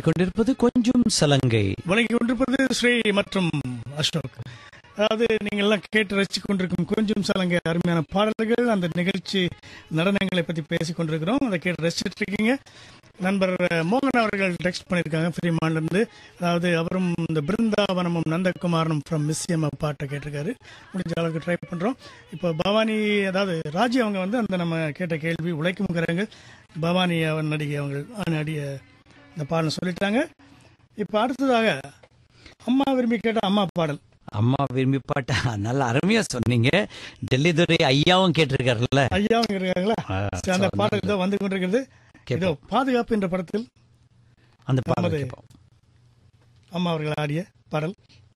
பாடிக்கொண்டிருப்பது கொஞ்சம் சலங்கை வழங்கி கொண்டிருப்பது ஸ்ரீ மற்றும் அசோக் அதாவது நீங்கள் எல்லாம் கேட்டு ரசித்துக் கொண்டிருக்கும் கொஞ்சம் சலங்கை அருமையான பாடல்கள் அந்த நிகழ்ச்சி நடனங்களை பத்தி பேசிக் கொண்டிருக்கிறோம் அதை கேட்டு ரசிச்சிட்டு இருக்கீங்க நண்பர் அஹ், மோகன் அவர்கள் டெக்ஸ்ட் பண்ணியிருக்காங்க ஃப்ரீமான்ல இருந்து அதாவது அவரும் இந்த பிருந்தாவனமும் நந்தகுமாரனும் ஃப்ரம் மிஸ்ஸியம் பாட்டை கேட்டிருக்காரு முடிஞ்ச அளவுக்கு ட்ரை பண்றோம் இப்போ பவானி அதாவது ராஜி அவங்க வந்து அந்த நம்ம கேட்ட கேள்வி உழைக்கும் கரங்கள் பவானி அவன் நடிகை அவங்க நடிகை இந்த பாடல் சொல்லிட்டாங்க இப்போ அடுத்ததாக அம்மா விரும்பி கேட்ட அம்மா பாடல் அம்மா விரும்பி பாட்ட நல்லா அருமையா சொன்னீங்க டெல்லி துரை ஐயாவும் கேட்டிருக்காருல்ல ஐயாவும் இருக்காங்களா ஆ, சரி, அந்த so பாடல் இதோ வந்து கொண்டிருக்கிறது இதோ பாதுகாப்பு என்ற படத்தில் அந்த பாடல் நமது கேட்போம். அம்மா அவர்கள் ஆடிய பாடல்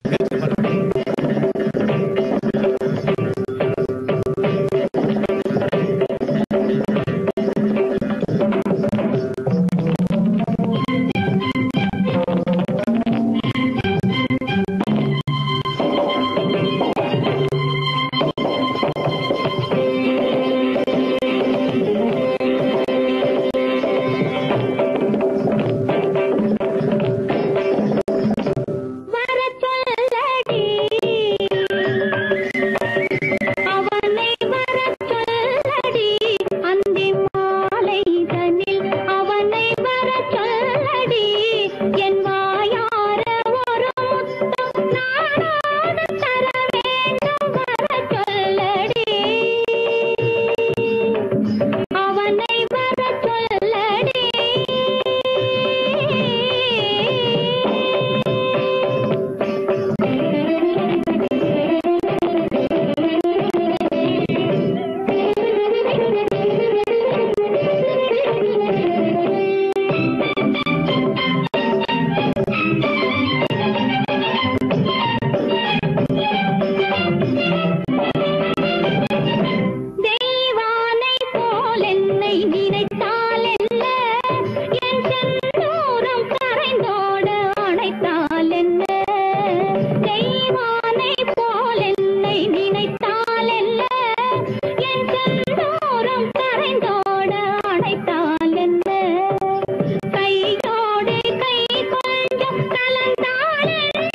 வர சொல்லடி அவனை வர சொல்லடி அந்தி மாலை தனில் அவனை வர சொல்லடி என் வாயார ஒரு முத்தம் நானோடு தர வேண்டும் வர சொல்லடி அவனை வர சொல்லடி தெய்வானை போல் என்னை நினைத்தால் என்ன என் செந்தூரம் கரைந்தோட அணைத்தால் என்ன தெய்வானை போல் என்னை நினைத்தால் என்ன என் செந்தூரம் கரைந்தோட அணைத்தால் என்ன கையோடு கை கொஞ்சம் கலந்தால்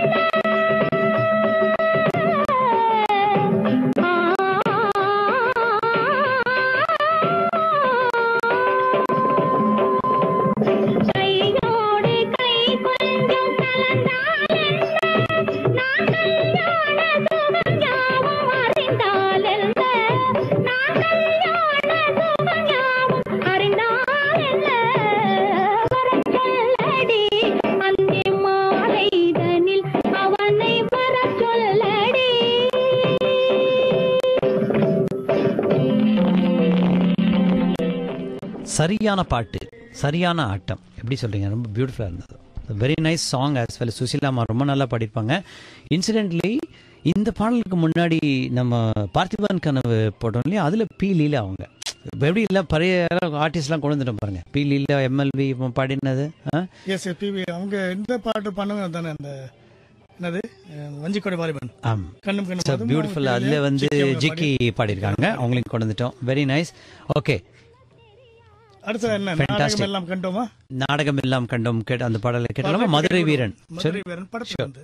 கையோடு கை கொஞ்சம் கலந்தால் என்ன நான் கல்யாண சுகம் யாவும் அறிந்தால் என்ன நான் கல்யாண சுகம் யாவும் அறிந்தால் என்ன வரச் சொல்லடி அந்தி மாலைதனில் அவனை வரச் சொல்லடி சரியான பாட்டு சரியான ஆட்டம் எப்படி சொல்றீங்க ரொம்ப பியூட்டிஃபுல்லாக இருந்தது very nice song as well சுசிலாமா ரொம்ப நல்லா பாடியிருப்பாங்க இன்சிடென்ட்லி இந்த பாடலுக்கு முன்னாடி நம்ம பார்த்திபன் கனவு போட்டோம் இல்லையா அதில் பி லீலா அவங்க இப்ப எப்படி இல்லை பழைய ஆர்டிஸ்ட்லாம் கொண்டு வந்துட்டோம் பாருங்க பி லீலா எம்எல்வி இப்போ பாடினது ஆ? எஸ் எஸ் பிவி அவங்க இந்த பாட்டு பண்ணவங்க தானே அந்த என்னது அஹ், வஞ்சிக்கோடை வாலிபன் ஆம் கண்ணும் கண்ணும் ஸோ பாதும் பியூட்டிஃபுல் அவங்க அதில் வந்து ஜிக்கி அவங்க ஜிக்கி பாடியிருக்காங்க அவங்களையும் கொண்டு வந்துட்டோம் வெரி நைஸ் ஓகே அடுத்து என்ன Fantastic. நாடகம் எல்லாம் கண்டோமா நாடகம் எல்லாம் கண்டோம் கேட்ட அந்த பாடலை கேட்டலாமா மதுரை வீரன் மதுரை சரி வீரன் படத்துல வந்து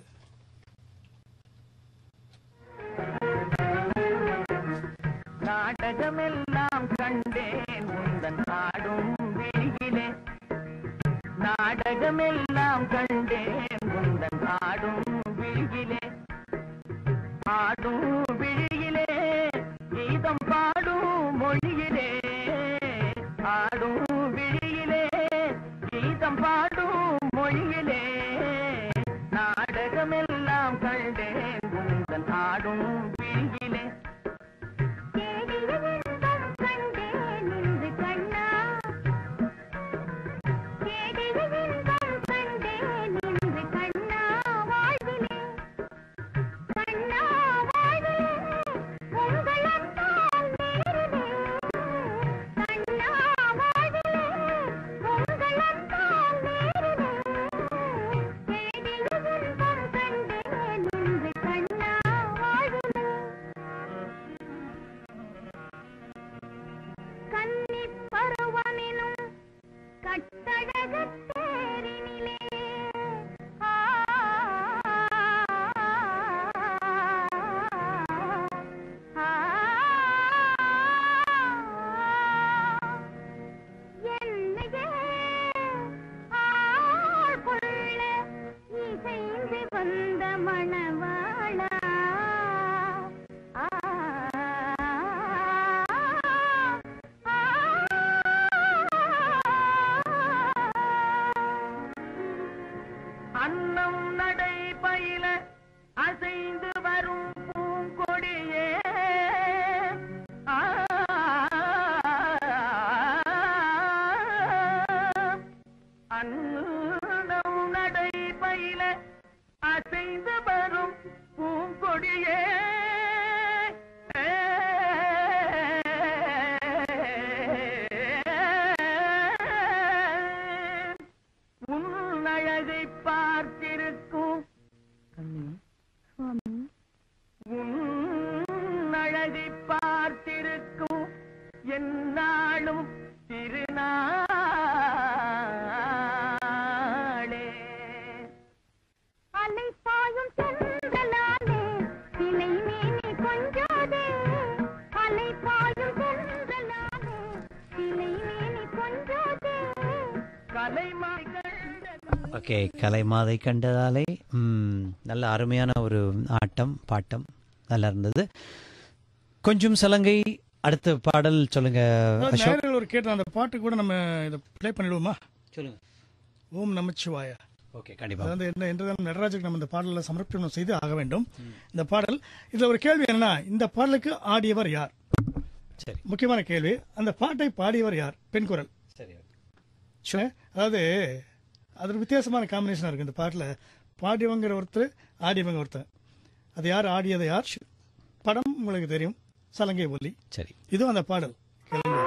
நாடகமெல்லாம் கண்டேன் உந்தன் ஆடும் விழியிலே நாடகமெல்லாம் கண்டேன் உந்தன் ஆடும் விழியிலே ஆடும் விழியிலே கீதம் பாடும் மொழியிலே ஆடும் விழியிலே கீதம் பாடும் மொழியிலே நாடகமெல்லாம் கண்டேன் உந்தன் ஆடும் விழியிலே கண்ணா பார்த்திருக்கும் உன் அழகை பார்த்திருக்கும் என்னாலும் திருநாளே அலை பாயும் சென்றலாலே சிலை மேனி கொஞ்சாதே அலை பாயும் சென்றலாலே சிலை மேனி கொஞ்சாதே கலைமாய் ஓகே கலை மாதை கண்டதாலே ம், நல்ல அருமையான ஒரு ஆட்டம் பாட்டம் நல்லா இருந்தது கொஞ்சம் சலங்கை அடுத்த பாடல் சொல்லுங்க அதாவது அசோக் நேயர்கள் ஒரு கேட்ட அந்த பாட்டு கூட நம்ம இதை ப்ளே பண்ணிடுவோமா சொல்லுங்க ஓம் நமச்சிவாய ஓகே கண்டிப்பா அதாவது என்ன என்றுதான் நடராஜுக்கு நம்ம இந்த பாடலை சமர்ப்பணம் செய்து ஆக வேண்டும் இந்த பாடல் இதுல ஒரு கேள்வி என்னன்னா இந்த பாடலுக்கு ஆடியவர் யார் சரி முக்கியமான கேள்வி அந்த பாட்டை பாடியவர் யார் பெண் குரல் சரி சரி, அதாவது அது ஒரு வித்தியாசமான காம்பினேஷனா இருக்கு இந்த பாட்டுல பாடியவங்கிற ஒருத்தர் ஆடியவங்க ஒருத்தர் அது யார் ஆடியது யார் படம் உங்களுக்கு தெரியும் சலங்கை ஒலி சரி இதுவும் அந்த பாடல் கேளுங்க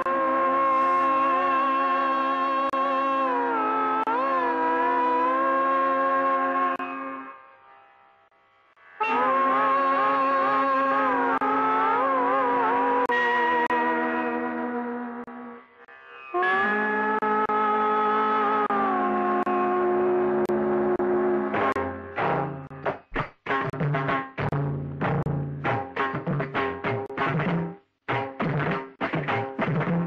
ஆ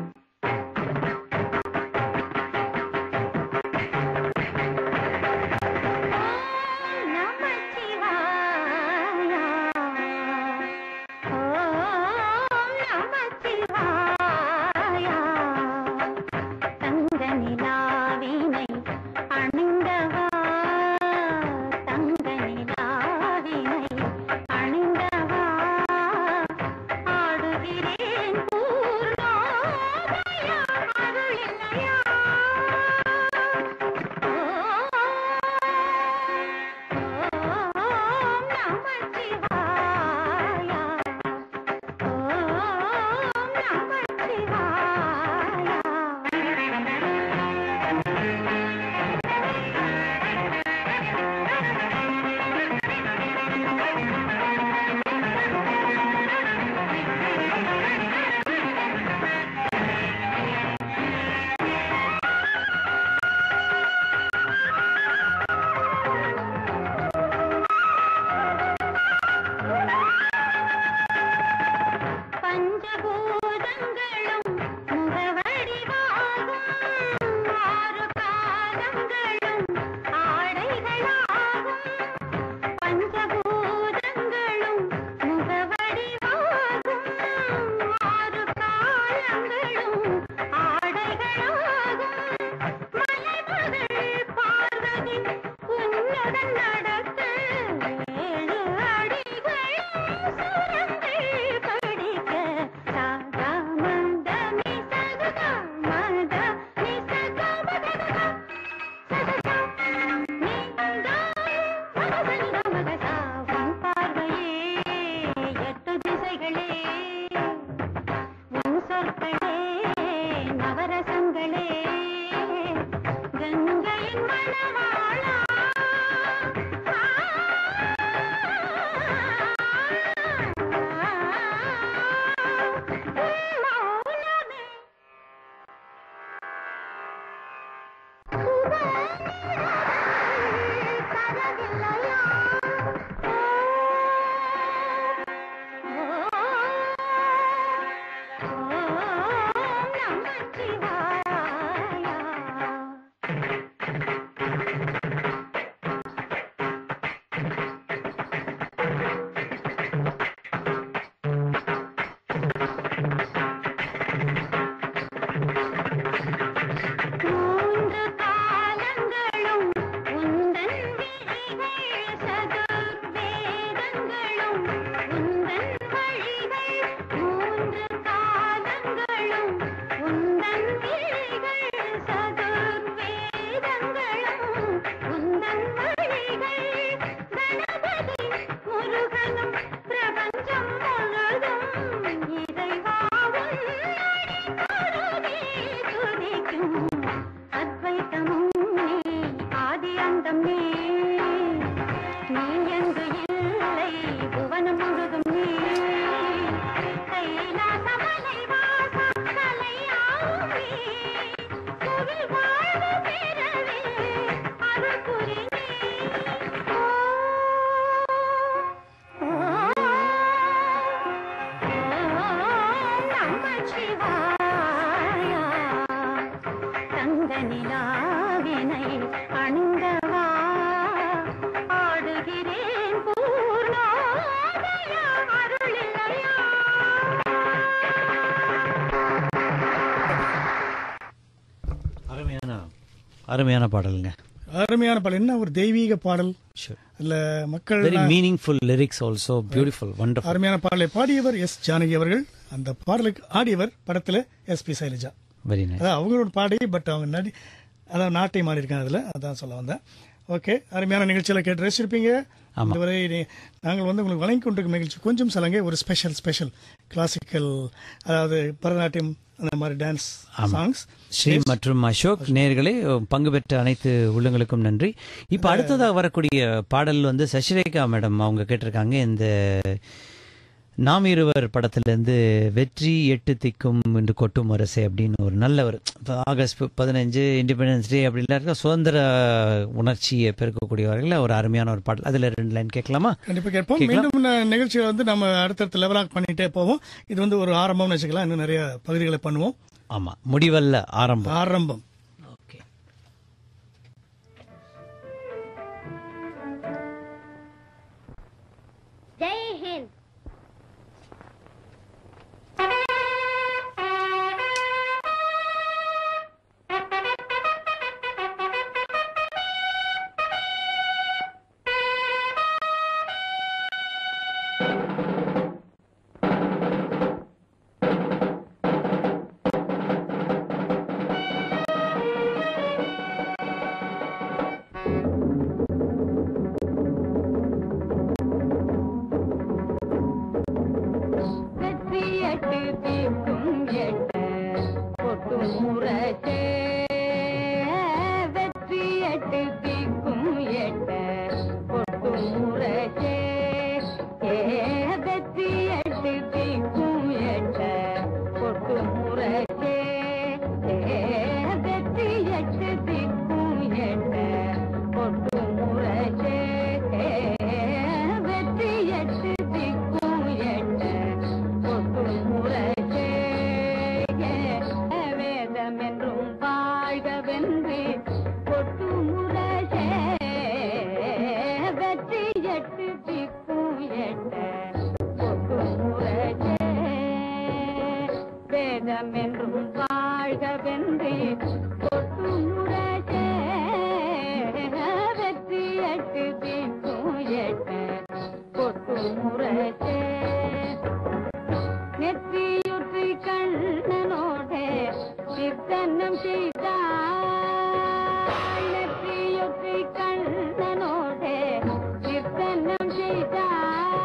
அருமையான பாடலுங்க அருமையான பாடல் என்ன ஒரு தெய்வீக பாடல் இல்ல மக்கள் very meaningful lyrics also beautiful wonderful அருமையான பாடலை பாடியவர் எஸ் ஜானகி அவர்கள் அந்த பாடலுக்கு ஆடியவர் படத்துல S P Sailaja very nice அதான் அவங்களோட பாடி பட் அவங்க நடி அதான் நாட்டியம் ஆடி இருக்காங்க அதுல அதான் சொல்ல வந்தேன் ஓகே அருமையான நிகழ்ச்சியில கேட்டு ரசிச்சிருப்பீங்க இதுவரை நீ- நாங்கள் வந்து உங்களுக்கு வழங்கி கொண்டிருக்கும் நிகழ்ச்சி கொஞ்சம் சலங்கை ஒரு ஸ்பெஷல் ஸ்பெஷல் கிளாசிக்கல் அதாவது பரதநாட்டியம் அந்த மாதிரி டான்ஸ் சாங்ஸ் ஸ்ரீ மற்றும் அசோக் நேர்களே பங்கு பெற்ற அனைத்து உள்ளங்களுக்கும் நன்றி இப்ப அடுத்ததாக வரக்கூடிய பாடல் வந்து சசிரேகா மேடம் அவங்க கேட்டிருக்காங்க இந்த நாம் இருவர் படத்திலிருந்து வெற்றி எட்டு திக்கும் என்று கொட்டும் அரசே அப்படின்னு ஒரு நல்ல ஒரு இப்ப ஆகஸ்ட் பதினஞ்சு இண்டிபெண்டன்ஸ் டே அப்படிலாம் இருக்க சுதந்திர உணர்ச்சியை பெருக்கக்கூடியவர்கள் ஒரு அருமையான ஒரு பாடல் அதுல ரெண்டு லைன் கேட்கலாமா கண்டிப்பா கேட்போம் கேட்கலாம்? மீண்டும் இந்த நிகழ்ச்சியை வந்து நம்ம அடுத்தடுத்த லெவலாக் பண்ணிட்டே போவோம் இது வந்து ஒரு ஆரம்பம்னு வச்சுக்கலாம் இன்னும் நிறைய பகுதிகளை பண்ணுவோம் ஆமா முடிவல்ல ஆரம்பம் ஆரம்பம் ஜெய் ஹிந்த் வெற்றி எட்டு தீர்க்கும் எட்ட கொட்டும் முரசே வெற்றி எட்டு தீர்க்கும் எட்ட கொட்டும் முரசே ஏ வெற்றி எட்டு தீர்க்கும் எட்ட கொட்டும் முரசே ஏ வெற்றி எட்டு தீர்க்கும் எட்ட கொட்டும் முரசே ஏ வெற்றி எட்டு திக்கும் எட்ட கொட்டும் முரசே வேதம் என்றும் வாழ்கவென்று கொட்டும் முரசே வெற்றி எட்டு திக்கும் எட்ட கொட்டும் முரசே வேதம் என்றும் வாழ்கவென்று கொட்டும் முரசே வெற்றி எட்டு திக்கும் எட்ட கொட்டும் முரசே நெற்றியுற்றி கண்ணனோடே சித்தன்னம் செய்தாள் நெற்றியுற்றி கண்ணனோடே சித்தன்னம் செய்தாள்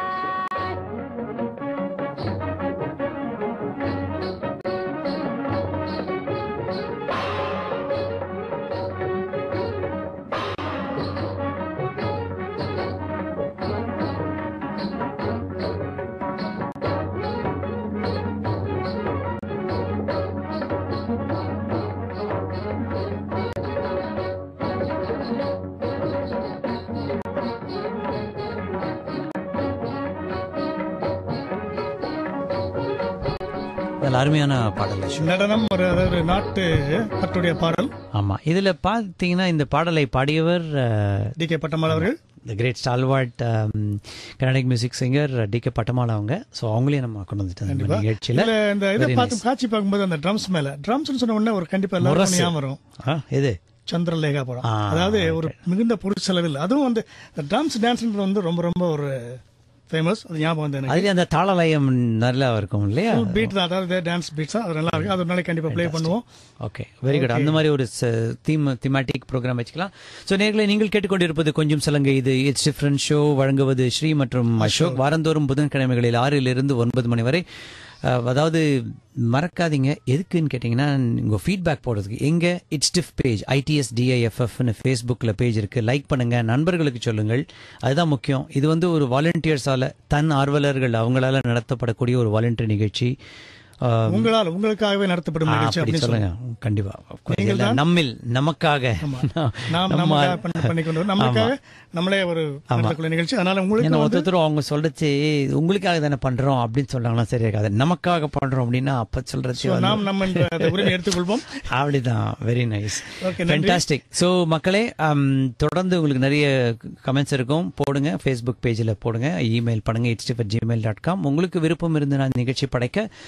நல்ல அருமையான பாடல் அசோக். நடனம் ஒரு அதாவது நாட்டு பற்றுடைய பாடல் ஆமா இதுல பாத்தீங்கன்னா இந்த பாடலை பாடியவர் டி கே பட்டமால் அவர்கள் the great stalwart Carnatic music singer D K Pattammal அவங்க ஸோ அவங்களையும் நம்ம கொண்டு வந்துட்டோம் இந்த கண்டிப்பா நிகழ்ச்சியில இதுல இந்த இதை Very பார்த்து காட்சி பார்க்கும்போது அந்த ட்ரம்ஸ் மேல ட்ரம்ஸ் சொன்ன உடனே ஒரு கண்டிப்பா எல்லாருக்கும் முரசு. ஞாபகம் வரும் ஆ, எது சந்திரலேகா படம் ஆ, அதாவது ஒரு மிகுந்த பொருட்செலவில் அதுவும் வந்து இந்த ட்ரம்ஸ் டான்ஸ்ன்றது வந்து ரொம்ப ரொம்ப ஒரு ஃபேமஸ் அது ஞாபகம் வந்து எனக்கு அதுல அந்த தாளலயம் நல்லா இருக்கும் இல்லையா பீட் தான் அதாவது டான்ஸ் பீட்ஸ் தான் அது நல்லா இருக்கு அது ஒரு நாளைக்கு கண்டிப்பா ப்ளே பண்ணுவோம் ஓகே வெரி குட் அந்த மாதிரி ஒரு தீம் திமாட்டிக் ப்ரோக்ராம் வச்சுக்கலாம் ஸோ நேர்களை நீங்கள் கேட்டுக்கொண்டிருப்பது கொஞ்சம் சலங்கை இது இட்ஸ் டிஃபரன்ட் ஷோ வழங்குவது ஸ்ரீ மற்றும் அசோக் வாரந்தோறும் புதன்கிழமைகளில் ஆறிலிருந்து ஒன்பது மணி வரை அஹ், அதாவது மறக்காதீங்க எதுக்குன்னு கேட்டிங்கன்னா உங்கள் ஃபீட்பேக் போடுறதுக்கு எங்கே இட்ஸ் டிஃப் பேஜ் ஐடிஎஸ் டிஐஎஃப்எஃப்னு ஃபேஸ்புக்கில் பேஜ் இருக்குது லைக் பண்ணுங்கள் நண்பர்களுக்கு சொல்லுங்கள் அதுதான் முக்கியம் இது வந்து ஒரு வாலண்டியர்ஸால் தன் ஆர்வலர்கள் அவங்களால நடத்தப்படக்கூடிய ஒரு வாலண்டியர் நிகழ்ச்சி அஹ், உங்களால் உங்களுக்காகவே நடத்தப்படும் ஆ, நிகழ்ச்சி அப்படி அப்படின்னு சொல்லுங்க சொல்லுங்க கண்டிப்பா நீங்கள் இல்ல, தான் நம்மில் நமக்காக நாம் நம்ம- நமக்காக பண்ணி- பண்ணி கொண்டு வரோம். நமக்காக ஆமா. நம்மளே ஒரு ஆமா. நடத்தக்கூடிய நிகழ்ச்சி அதனால உங்களுக்கு ஏன்னா வந்து ஒருத்தர் அவங்க சொல்றச்சு உங்களுக்காக தானே பண்றோம் அப்படின்னு சொல்றாங்கன்னா சரி இருக்காது நமக்காக பண்றோம் அப்படின்னா அப்ப சொல்றது So, நாம் நம்ம என்ற அந்த உரிமையை எடுத்துக்கொள்வோம் அப்படிதான் வெரி நைஸ் Okay, நன்றி. ஃபென்டாஸ்டிக் ஸோ மக்களே um, தொடர்ந்து உங்களுக்கு நிறைய கமெண்ட்ஸ் இருக்கும் போடுங்க ஃபேஸ்புக் பேஜில் போடுங்க இமெயில் பண்ணுங்க இட்ஸ் ஜிமெயில் டாட் காம் உங்களுக்கு விருப்பம் இருந்து நான் நிகழ்ச்சி படைக்க தயவு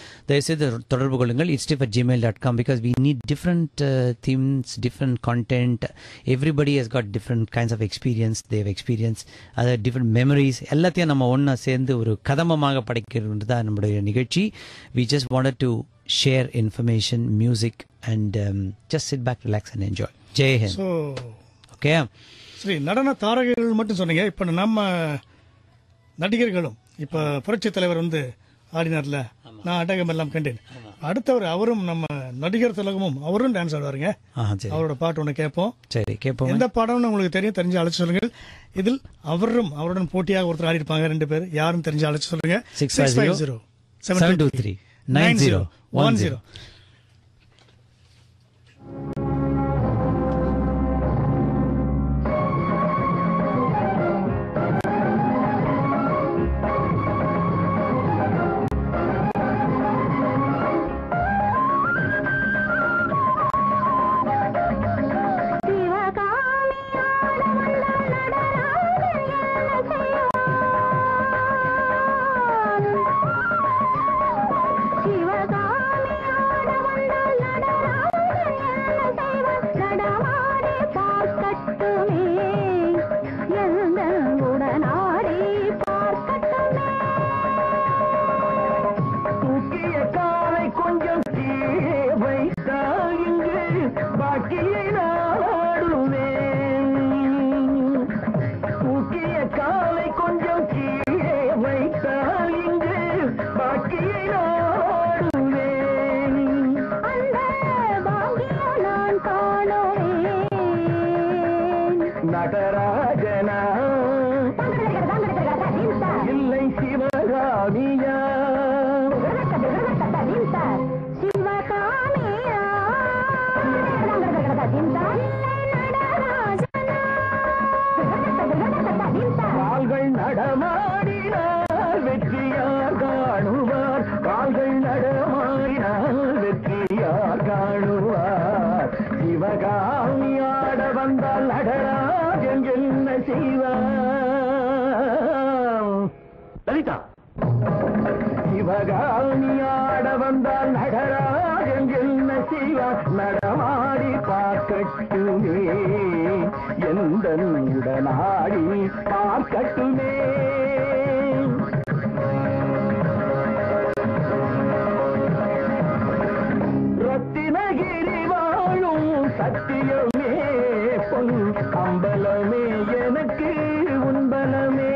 தயவுசெய்து தொடர்பு கொள்ளுங்கள் its diff at Gmail dot com because we need different themes different content everybody has got different kinds of experience தேவ் எக்ஸ்பீரியன்ஸ் அது டிஃப்ரெண்ட் மெமரிஸ் எல்லாத்தையும் நம்ம ஒன்றா சேர்ந்து ஒரு கதமமாக படைக்கிறது தான் நம்முடைய நிகழ்ச்சி we just wanted to share information music and just sit back relax and enjoy Jai Hind so okay சரி நடன தாரகர்கள் மட்டும் சொன்னீங்க இப்போ நம்ம நடிகர்களும் இப்போ புரட்சி தலைவர் வந்து ஆடினார்ல நான் அடகம் எல்லாம் கண்டேன் அடுத்தவர் அவரும் நம்ம நடிகர் திலகமும் அவரும் டான்ஸ் ஆடுவாருங்க ஆ சரி அவரோட பாட்டு ஒன்று கேட்போம் சரி கேட்போம் எந்த பாடம்னு உங்களுக்கு தெரியும் தெரிஞ்சு அழைச்சு சொல்லுங்கள் இதில் அவரும் அவருடன் போட்டியாக ஒருத்தர் ஆடி இருப்பாங்க ரெண்டு பேர் யாரும் தெரிஞ்சு அழைச்சு சொல்லுங்க six five zero seven two three nine zero one zero தூக்கிய காலை கொஞ்சம் கீழே வைத்தால் இங்கு பாக்கியை நாடுவேன் தூக்கிய காலை கொஞ்சம் கீழே வைத்தால் இங்கு பாக்கியை நாடுவேன் நான் நடராஜனா இல்லை சிவகாமியா கால்கள் நடமாடினால் வெற்றியார் காணுவார் கால்கள் நடமாடினால் வெற்றியார் காணுவார் சிவகாமி ஆட வந்தால் நடராஜன் என்ன செய்வார் லலிதா சிவகாமி ஆட வந்தால் நடராஜன் என்ன செய்வார் நடமாடி பார்க்கட்டுமே எந்த உடனாடி பார்க்கட்டுமே ரத்தினகிரி வாழும் சத்தியமே பொன் அம்பலமே எனக்கு உன்பலமே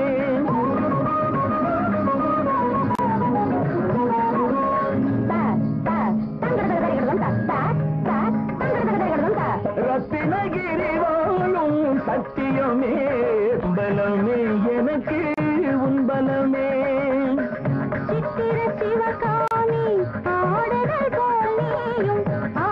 ரத்தினகிரி வாழும் சத்தியமே பலமே எனக்கு உன் பலமே சித்திர சிவகாமி ஆடுதல் போல் நீயும்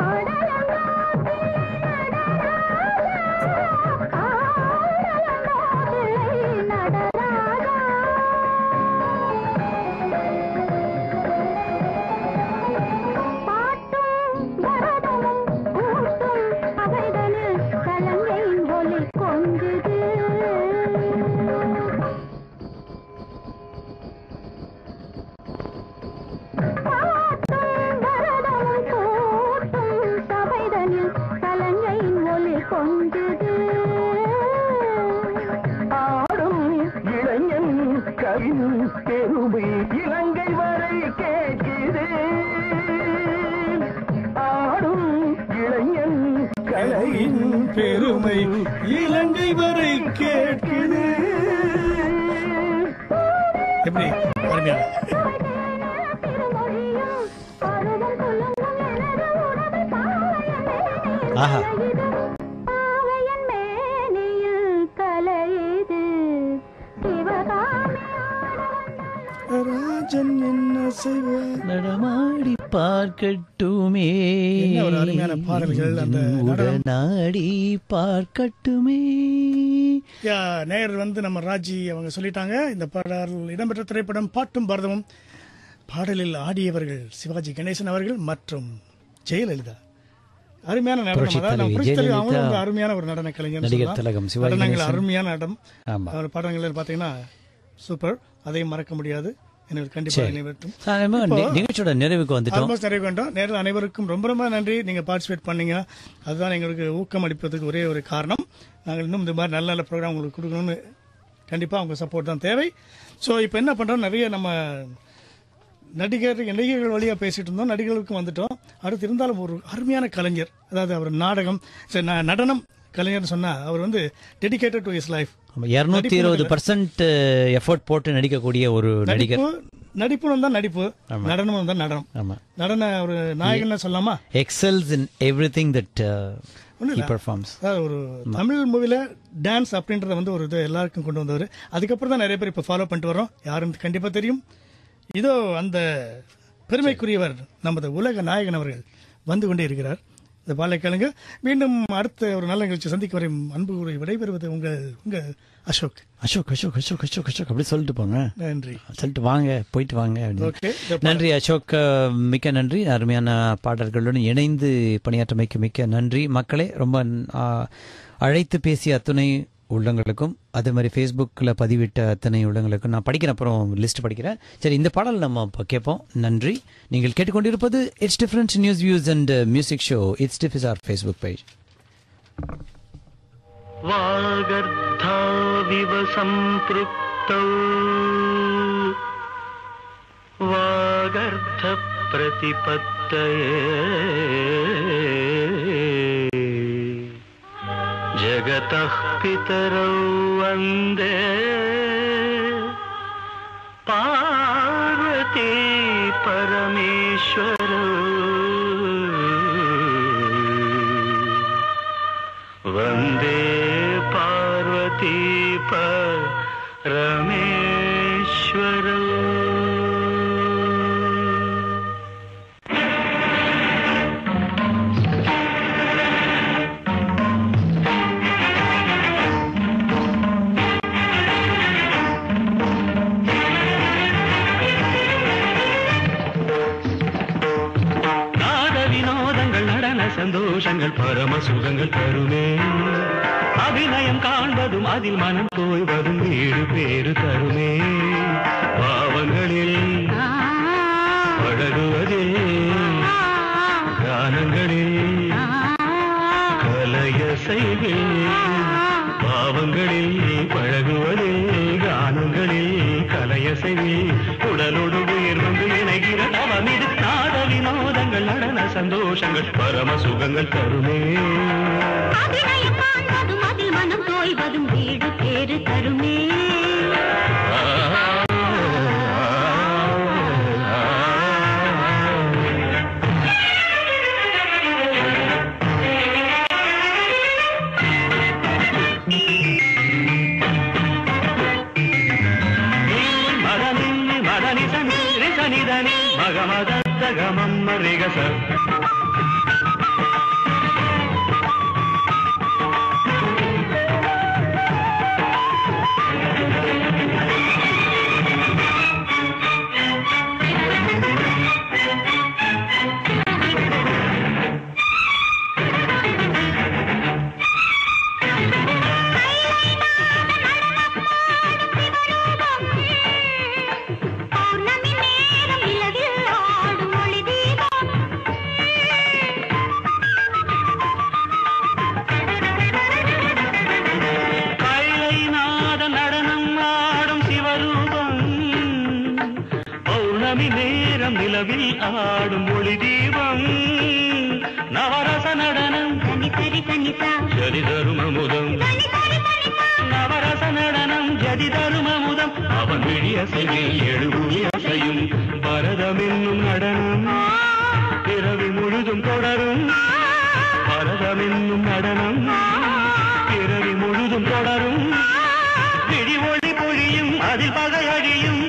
ஆடும் இளைஞன் கவின் பெருமை இலங்கை வரை கேட்குது ஆடும் இளைஞன் கலையின் பெருமை இலங்கை வரை கேட்குது எப்படி அருமையா ஆஹா ராஜன் என்ன செய்வார் நடமாடி பார்க்கட்டுமே என்ன ஒரு அருமையான பாடல்கள் அந்த நடனம். உடனாடி பார்க்கட்டுமே யா நேயர் வந்து நம்ம ராஜி அவங்க சொல்லிட்டாங்க இந்த பாடல் இடம்பெற்ற திரைப்படம் பாட்டும் பரதமும் பாடலில் ஆடியவர்கள் சிவாஜி கணேசன் அவர்கள் மற்றும் ஜெயலலிதா அருமையான நடனம் புரட்சி அதாவது நம்ம தலைவி புரட்சி தலைவி அவங்க ஜெயலலிதா. வந்து அருமையான ஒரு நடன கலைஞர் நடிகர் திலகம் சிவாஜி நடனங்கள் கணேசன். அருமையான நடம் ஆமா. அவர் படங்கள் பார்த்தீங்கன்னா சூப்பர் அதையும் மறக்க முடியாது எனக்கு கண்டிப்பா சரி. நினைவட்டும் ஆ, நம்ம இப்போ- நி- நிகழ்ச்சியோட நிறைவுக்கு வந்துட்டோம் ஆல்மோஸ்ட் நிறைவு கொண்டோம் நேரில் அனைவருக்கும் ரொம்ப ரொம்ப நன்றி நீங்க பார்ட்டிசிபேட் பண்ணீங்க அதுதான் எங்களுக்கு ஊக்கம் அளிப்பதற்கு ஒரே ஒரு காரணம் நாங்கள் இன்னும் இந்த மாதிரி நல்ல நல்ல ப்ரோக்ராம் உங்களுக்கு கொடுக்கணும்னு கண்டிப்பா உங்க சப்போர்ட் தான் தேவை ஸோ இப்போ என்ன பண்றோம் நிறைய நம்ம நடிகர் நடிகர்கள் வழியா பேசிட்டு இருந்தோம் நடிகர்களுக்கும் வந்துட்டோம் அடுத்து இருந்தாலும் ஒரு அருமையான கலைஞர் அதாவது அவர் நாடகம் சரி, ந- நடனம் கலைஞர்னு சொன்னா அவர் வந்து டெடிகேட்டட் டு இஸ் லைஃப் இருநூத்தி இருபது பர்சன்ட் எஃபோர்ட் போட்டு நடிக்கக்கூடிய ஒரு நடிகர் நடிப்பு நடிப்புன்னு தான் நடிப்பு நடனம் தான் நடனம் ஆமா நடன ஒரு நாயகன் சொல்லலாமா excels in everything that ஒண்ணும் இல்ல. பர்ஃபார்ம்ஸ் அதாவது ஒரு தமிழ் மூவில டான்ஸ் அப்படின்றத வந்து ஒரு இது எல்லாருக்கும் கொண்டு வந்தவர் அதுக்கப்புறம் தான் நிறைய பேர் இப்போ ஃபாலோ பண்ணிட்டு வரோம் யாருன்னு கண்டிப்பா தெரியும் இதோ அந்த பெருமைக்குரியவர் நமது உலக நாயகன் அவர்கள் வந்து கொண்டே இருக்கிறார் இந்த பாலை கேளுங்க மீண்டும் அடுத்த ஒரு நல்ல நிகழ்ச்சி சந்திக்க வரை அன்பு கூறி விடைபெறுவது உங்கள் உங்கள் அசோக் அசோக் அசோக் அசோக் அசோக் அசோக் அப்படி சொல்லிட்டு போங்க நன்றி சொல்லிட்டு வாங்க போயிட்டு வாங்க அப்படின்னு. Okay. இந்த நன்றி அசோக் அஹ், மிக்க நன்றி அருமையான பாடல்களுடன் இணைந்து பணியாற்றமைக்கு மிக்க நன்றி மக்களே ரொம்ப ஆ, அழைத்து பேசிய அத்துணை உள்ளங்களுக்கும் அதே மாதிரி ஃபேஸ்புக்கில் பதிவிட்ட அத்தனை உள்ளங்களுக்கும் நான் படிக்கிறேன் அப்புறம் லிஸ்ட் படிக்கிறேன் சரி இந்த பாடல் நம்ம இப்போ கேட்போம் நன்றி நீங்கள் கேட்டுக்கொண்டிருப்பது it's difference news views and music show it's diff is our Facebook page वागर्धाविव सम्पृक्तौ वागर्धप्रतिपत्तये जगतः पितरौ वन्दे पार्वती परमेश्वरौ वन्दे पार्वती परमेश्वरौ நாத வினோதங்கள் நடன சந்தோஷங்கள் பரம சுகங்கள் தருமே அபிநயம் காண்பதும் அதில் மனம் தோய்வதும் வீடு பேறு தருமே பாவங்களில் பழகுவதில் கானங்களில் கலைய செய்வில் பாவங்களில் பழகுவதில் கானங்களில் கலைய செய்வில் உடலோடு உயிர் வந்து இணைகிற தவமிது நாத வினோதங்கள் நடன சந்தோஷங்கள் பரம சுகங்கள் தருமே அபிநயம் காண்பதும் அதில் மனம் தோய்வதும் வீடு பேறு தருமே மதனின்னி மதனி சனி ரிசனிதனி மகமதத்த கமம் ரிகச பௌர்ணமி நேரம் நிலவில் ஆடும் ஒளி தீபம் கைலை நாத நடனம் ஆடும் சிவரூபம் பௌர்ணமி நேரம் நிலவில் ஆடும் ஒளி தீபம் நவரச நடனம் தனி தரி தனிசா ஜதி தருமமுதம் நவரச நடனம் ஜதி தருமமுதம் அவன் விழி அசைவில் எழுபுவி அசையும் பரதம் என்னும் நடனம் பிறவி முழுதும் தொடரும் பரதம் என்னும் நடனம் பிறவி முழுதும் தொடரும் விழி ஒளி பொழியும் அதில் பகை அழியும்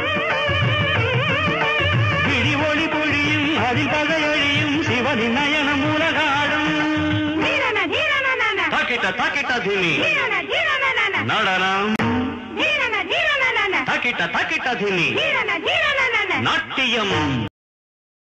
விழி ஒளி பொழியும் அதில் பகை அழியும் சிவனின் நயனம் உலகாடும் தீரன தீரன நன தாக்கிட்ட தாக்கிட்ட துணி தீரன தீரன நன நடனம் தீரன தீரன நன தாக்கிட்ட தாக்கிட்ட துணி தீரன தீரன நன நாட்டியம்